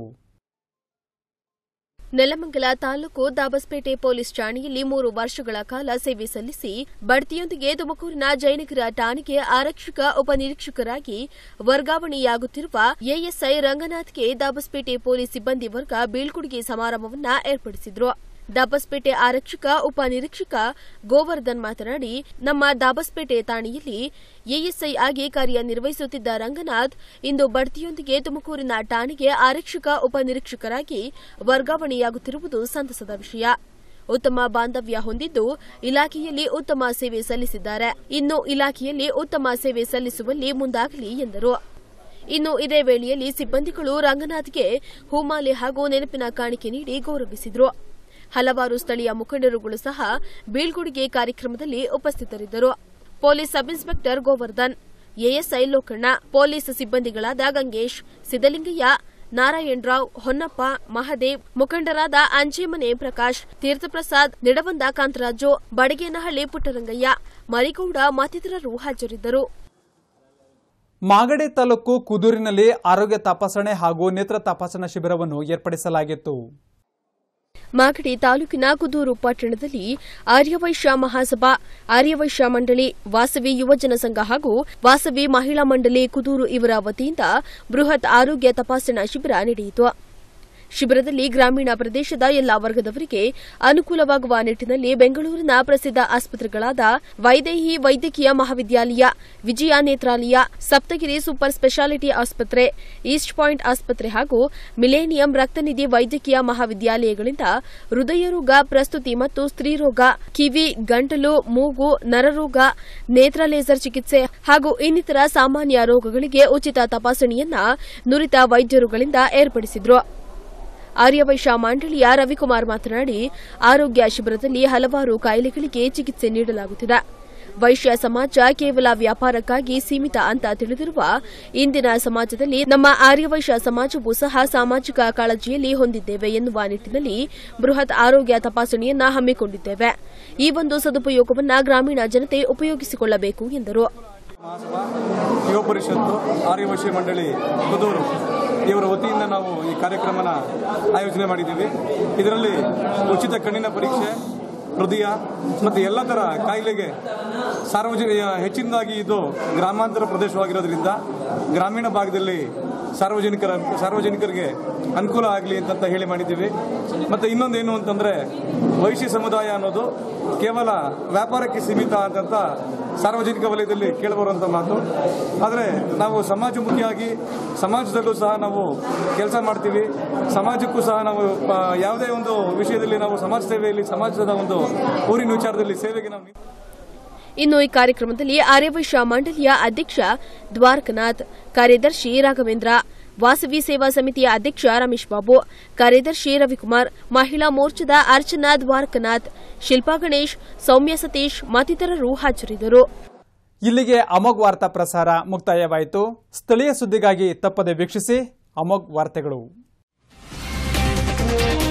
ನೆಲಮಂಗಲ ತಾಲೂಕು ದಾಬಸ್ಪೇಟೆ ಪೊಲೀಸ್ ಠಾಣೆಯಲ್ಲಿ ಮೂರು ವರ್ಷಗಳ ಕಾಲ ಸೇವೆ ಸಲ್ಲಿಸಿ ಬಡ್ತಿಯೊಂದಿಗೆ ತುಮಕೂರಿನ ಜಯನಗರ ಠಾಣೆಗೆ ಆರಕ್ಷಕ ಉಪನಿರೀಕ್ಷಕರಾಗಿ ವರ್ಗಾವಣೆಯಾಗುತ್ತಿರುವ ಎಎಸ್ಐ ರಂಗನಾಥ್ಗೆ ದಾಬಸ್ಪೇಟೆ ಪೊಲೀಸ್ ಸಿಬ್ಬಂದಿ ವರ್ಗ ಬೀಳ್ಕೊಡುಗೆ ಸಮಾರಂಭವನ್ನ ಏರ್ಪಡಿಸಿದ್ರು ದಾಬಸ್ಪೇಟೆ ಆರಕ್ಷಕ ಉಪನಿರೀಕ್ಷಕ ಗೋವರ್ಧನ್ ಮಾತನಾಡಿ ನಮ್ಮ ದಾಬಸ್ಪೇಟೆ ಠಾಣೆಯಲ್ಲಿ ಎಎಸ್ಐ ಆಗಿ ಕಾರ್ಯನಿರ್ವಹಿಸುತ್ತಿದ್ದ ರಂಗನಾಥ್ ಇಂದು ಬಡ್ತಿಯೊಂದಿಗೆ ತುಮಕೂರಿನ ಠಾಣೆಗೆ ಆರಕ್ಷಕ ಉಪನಿರೀಕ್ಷಕರಾಗಿ ವರ್ಗಾವಣೆಯಾಗುತ್ತಿರುವುದು ಸಂತಸದ ವಿಷಯ ಉತ್ತಮ ಬಾಂಧವ್ಯ ಹೊಂದಿದ್ದು ಇಲಾಖೆಯಲ್ಲಿ ಉತ್ತಮ ಸೇವೆ ಸಲ್ಲಿಸಿದ್ದಾರೆ ಇನ್ನು ಇಲಾಖೆಯಲ್ಲಿ ಉತ್ತಮ ಸೇವೆ ಸಲ್ಲಿಸುವಲ್ಲಿ ಮುಂದಾಗಲಿ ಎಂದರು ಇನ್ನು ಇದೇ ವೇಳೆಯಲ್ಲಿ ಸಿಬ್ಬಂದಿಗಳು ರಂಗನಾಥ್ಗೆ ಹೂಮಾಲೆ ಹಾಗೂ ನೆನಪಿನ ಕಾಣಿಕೆ ನೀಡಿ ಗೌರವಿಸಿದರು ಹಲವಾರು ಸ್ಥಳೀಯ ಮುಖಂಡರುಗಳು ಸಹ ಬೀಳ್ಕೊಡುಗೆ ಕಾರ್ಯಕ್ರಮದಲ್ಲಿ ಉಪಸ್ಥಿತರಿದ್ದರು police sub inspector Govardhan ASI Lokanna police ಸಿಬ್ಬಂದಿಗಳಾದ ಗಂಗೇಶ್ ಸಿದ್ದಲಿಂಗಯ್ಯ ನಾರಾಯಣ್ ರಾವ್ ಹೊನ್ನಪ್ಪ ಮಹದೇವ್ ಮುಖಂಡರಾದ ಅಂಜೇಮನೆ ಪ್ರಕಾಶ್ ತೀರ್ಥಪ್ರಸಾದ್ ನಿಡವಂದ ಕಾಂತರಾಜು ಬಡಗೇನಹಳ್ಳಿ ಪುಟ್ಟರಂಗಯ್ಯ ಮರಿಗೌಡ ಮತ್ತಿತರರು ಹಾಜರಿದ್ದರು ಮಾಗಡಿ ತಾಲೂಕು ಕುದೂರಿನಲ್ಲಿ ಆರೋಗ್ಯ ತಪಾಸಣೆ ಹಾಗೂ ನೇತ್ರ ತಪಾಸಣಾ ಶಿಬಿರವನ್ನು ಏರ್ಪಡಿಸಲಾಗಿತ್ತು ಮಾಗಡಿ ತಾಲೂಕಿನ ಕುದೂರು ಪಟ್ಟಣದಲ್ಲಿ ಆರ್ಯವೈಶ್ಯ ಮಹಾಸಭಾ ಆರ್ಯವೈಶ್ಯ ಮಂಡಳಿ ವಾಸವಿ ಯುವಜನ ಸಂಘ ಹಾಗೂ ವಾಸವಿ ಮಹಿಳಾ ಮಂಡಳಿ ಕುದೂರು ಇವರ ವತಿಯಿಂದ ಬೃಹತ್ ಆರೋಗ್ಯ ತಪಾಸಣಾ ಶಿಬಿರ ನಡೆಯಿತು ಶಿಬಿರದಲ್ಲಿ ಗ್ರಾಮೀಣ ಪ್ರದೇಶದ ಎಲ್ಲಾ ವರ್ಗದವರಿಗೆ ಅನುಕೂಲವಾಗುವ ನಿಟ್ಟಿನಲ್ಲಿ ಬೆಂಗಳೂರಿನ ಪ್ರಸಿದ್ಧ ಆಸ್ಪತ್ರೆಗಳಾದ ವೈದೇಹಿ ವೈದ್ಯಕೀಯ ಮಹಾವಿದ್ಯಾಲಯ ವಿಜಯ ನೇತ್ರಾಲಯ ಸಪ್ತಗಿರಿ ಸೂಪರ್ ಸ್ಪೆಷಾಲಿಟಿ ಆಸ್ಪತ್ರೆ ಈಸ್ಟ್ ಪಾಯಿಂಟ್ ಆಸ್ಪತ್ರೆ ಹಾಗೂ ಮಿಲೇನಿಯಂ ರಕ್ತನಿಧಿ ವೈದ್ಯಕೀಯ ಮಹಾವಿದ್ಯಾಲಯಗಳಿಂದ ಹೃದಯ ರೋಗ ಪ್ರಸ್ತುತಿ ಮತ್ತು ಸ್ತ್ರೀರೋಗ ಕಿವಿ ಗಂಟಲು ಮೂಗು ನರರೋಗ ನೇತ್ರ ಲೇಸರ್ ಚಿಕಿತ್ಸೆ ಹಾಗೂ ಇನ್ನಿತರ ಸಾಮಾನ್ಯ ರೋಗಗಳಿಗೆ ಉಚಿತ ತಪಾಸಣೆಯನ್ನ ನುರಿತ ವೈದ್ಯರುಗಳಿಂದ ಏರ್ಪಡಿಸಿದ್ರು ಆರ್ಯವೈಶ್ಯ ಮಂಡಳಿಯ ರವಿಕುಮಾರ್ ಮಾತನಾಡಿ ಆರೋಗ್ಯ ಶಿಬಿರದಲ್ಲಿ ಹಲವಾರು ಕಾಯಿಲೆಗಳಿಗೆ ಚಿಕಿತ್ಸೆ ನೀಡಲಾಗುತ್ತಿದೆ ವೈಶ್ಯ ಸಮಾಜ ಕೇವಲ ವ್ಯಾಪಾರಕ್ಕಾಗಿ ಸೀಮಿತ ಅಂತ ತಿಳಿದಿರುವ ಇಂದಿನ ಸಮಾಜದಲ್ಲಿ ನಮ್ಮ ಆರ್ಯವೈಶ್ಯ ಸಮಾಜವೂ ಸಹ ಸಾಮಾಜಿಕ ಕಾಳಜಿಯಲ್ಲಿ ಹೊಂದಿದ್ದೇವೆ ಎನ್ನುವ ನಿಟ್ಟಿನಲ್ಲಿ ಬೃಹತ್ ಆರೋಗ್ಯ ತಪಾಸಣೆಯನ್ನ ಹಮ್ಮಿಕೊಂಡಿದ್ದೇವೆ ಈ ಒಂದು ಸದುಪಯೋಗವನ್ನ ಗ್ರಾಮೀಣ ಜನತೆ ಉಪಯೋಗಿಸಿಕೊಳ್ಳಬೇಕು ಎಂದರು ಯುವ ಪರಿಷತ್ತು ಆರ್ಯವೈಶ್ಯ ಮಂಡಳಿ ಕುದೂರು ಇವರ ವತಿಯಿಂದ ನಾವು ಈ ಕಾರ್ಯಕ್ರಮನ ಆಯೋಜನೆ ಮಾಡಿದ್ದೀವಿ ಇದರಲ್ಲಿ ಉಚಿತ ಕಣ್ಣಿನ ಪರೀಕ್ಷೆ ಹೃದಯ ಮತ್ತು ಎಲ್ಲ ಥರ ಕಾಯಿಲೆಗೆ ಸಾರ್ವಜನಿಕ ಹೆಚ್ಚಿನದಾಗಿ ಇದು ಗ್ರಾಮಾಂತರ ಪ್ರದೇಶವಾಗಿರೋದ್ರಿಂದ ಗ್ರಾಮೀಣ ಭಾಗದಲ್ಲಿ ಸಾರ್ವಜನಿಕರ ಸಾರ್ವಜನಿಕರಿಗೆ ಅನುಕೂಲ ಆಗಲಿ ಅಂತ ಹೇಳಿ ಮಾಡಿದ್ದೀವಿ ಮತ್ತು ಇನ್ನೊಂದೇನು ಅಂತಂದರೆ ವೈಶ್ಯ ಸಮುದಾಯ ಅನ್ನೋದು ಕೇವಲ ವ್ಯಾಪಾರಕ್ಕೆ ಸೀಮಿತ ಅಂತಂತ ಸಾರ್ವಜನಿಕ ವಲಯದಲ್ಲಿ ಕೇಳಿಬರುವಂಥ ಮಾತು ಆದರೆ ನಾವು ಸಮಾಜಮುಖಿಯಾಗಿ ಸಮಾಜದಲ್ಲೂ ಸಹ ನಾವು ಕೆಲಸ ಮಾಡ್ತೀವಿ ಸಮಾಜಕ್ಕೂ ಸಹ ನಾವು ಆ, ಯಾವುದೇ ಒಂದು ವಿಷಯದಲ್ಲಿ ನಾವು ಸಮಾಜ ಸೇವೆಯಲ್ಲಿ ಸಮಾಜದ ಒಂದು ಊರಿನ ವಿಚಾರದಲ್ಲಿ ಸೇವೆಗೆ ನಾವು ಇನ್ನು ಈ ಕಾರ್ಯಕ್ರಮದಲ್ಲಿ ಆರ್ಯವೈಶ್ಯ ಮಂಡಳಿಯ ಅಧ್ಯಕ್ಷ ದ್ವಾರಕನಾಥ್ ಕಾರ್ಯದರ್ಶಿ ರಾಘವೇಂದ್ರ ವಾಸವಿ ಸೇವಾ ಸಮಿತಿಯ ಅಧ್ಯಕ್ಷ ರಮೇಶ್ ಬಾಬು ಕಾರ್ಯದರ್ಶಿ ರವಿಕುಮಾರ್ ಮಹಿಳಾ ಮೋರ್ಚಾದ ಅರ್ಚನಾ ದ್ವಾರಕನಾಥ್ ಶಿಲ್ಪಾ ಗಣೇಶ್ ಸೌಮ್ಯ ಸತೀಶ್ ಮತ್ತಿತರರು ಹಾಜರಿದ್ದರು ಇಲ್ಲಿಗೆ ಅಮೋಘ್ ವಾರ್ತಾ ಪ್ರಸಾರ ಮುಕ್ತಾಯವಾಯಿತು ಸ್ಥಳೀಯ ಸುದ್ದಿಗಾಗಿ ತಪ್ಪದೆ ವೀಕ್ಷಿಸಿ ಅಮೋಘ್ ವಾರ್ತೆಗಳು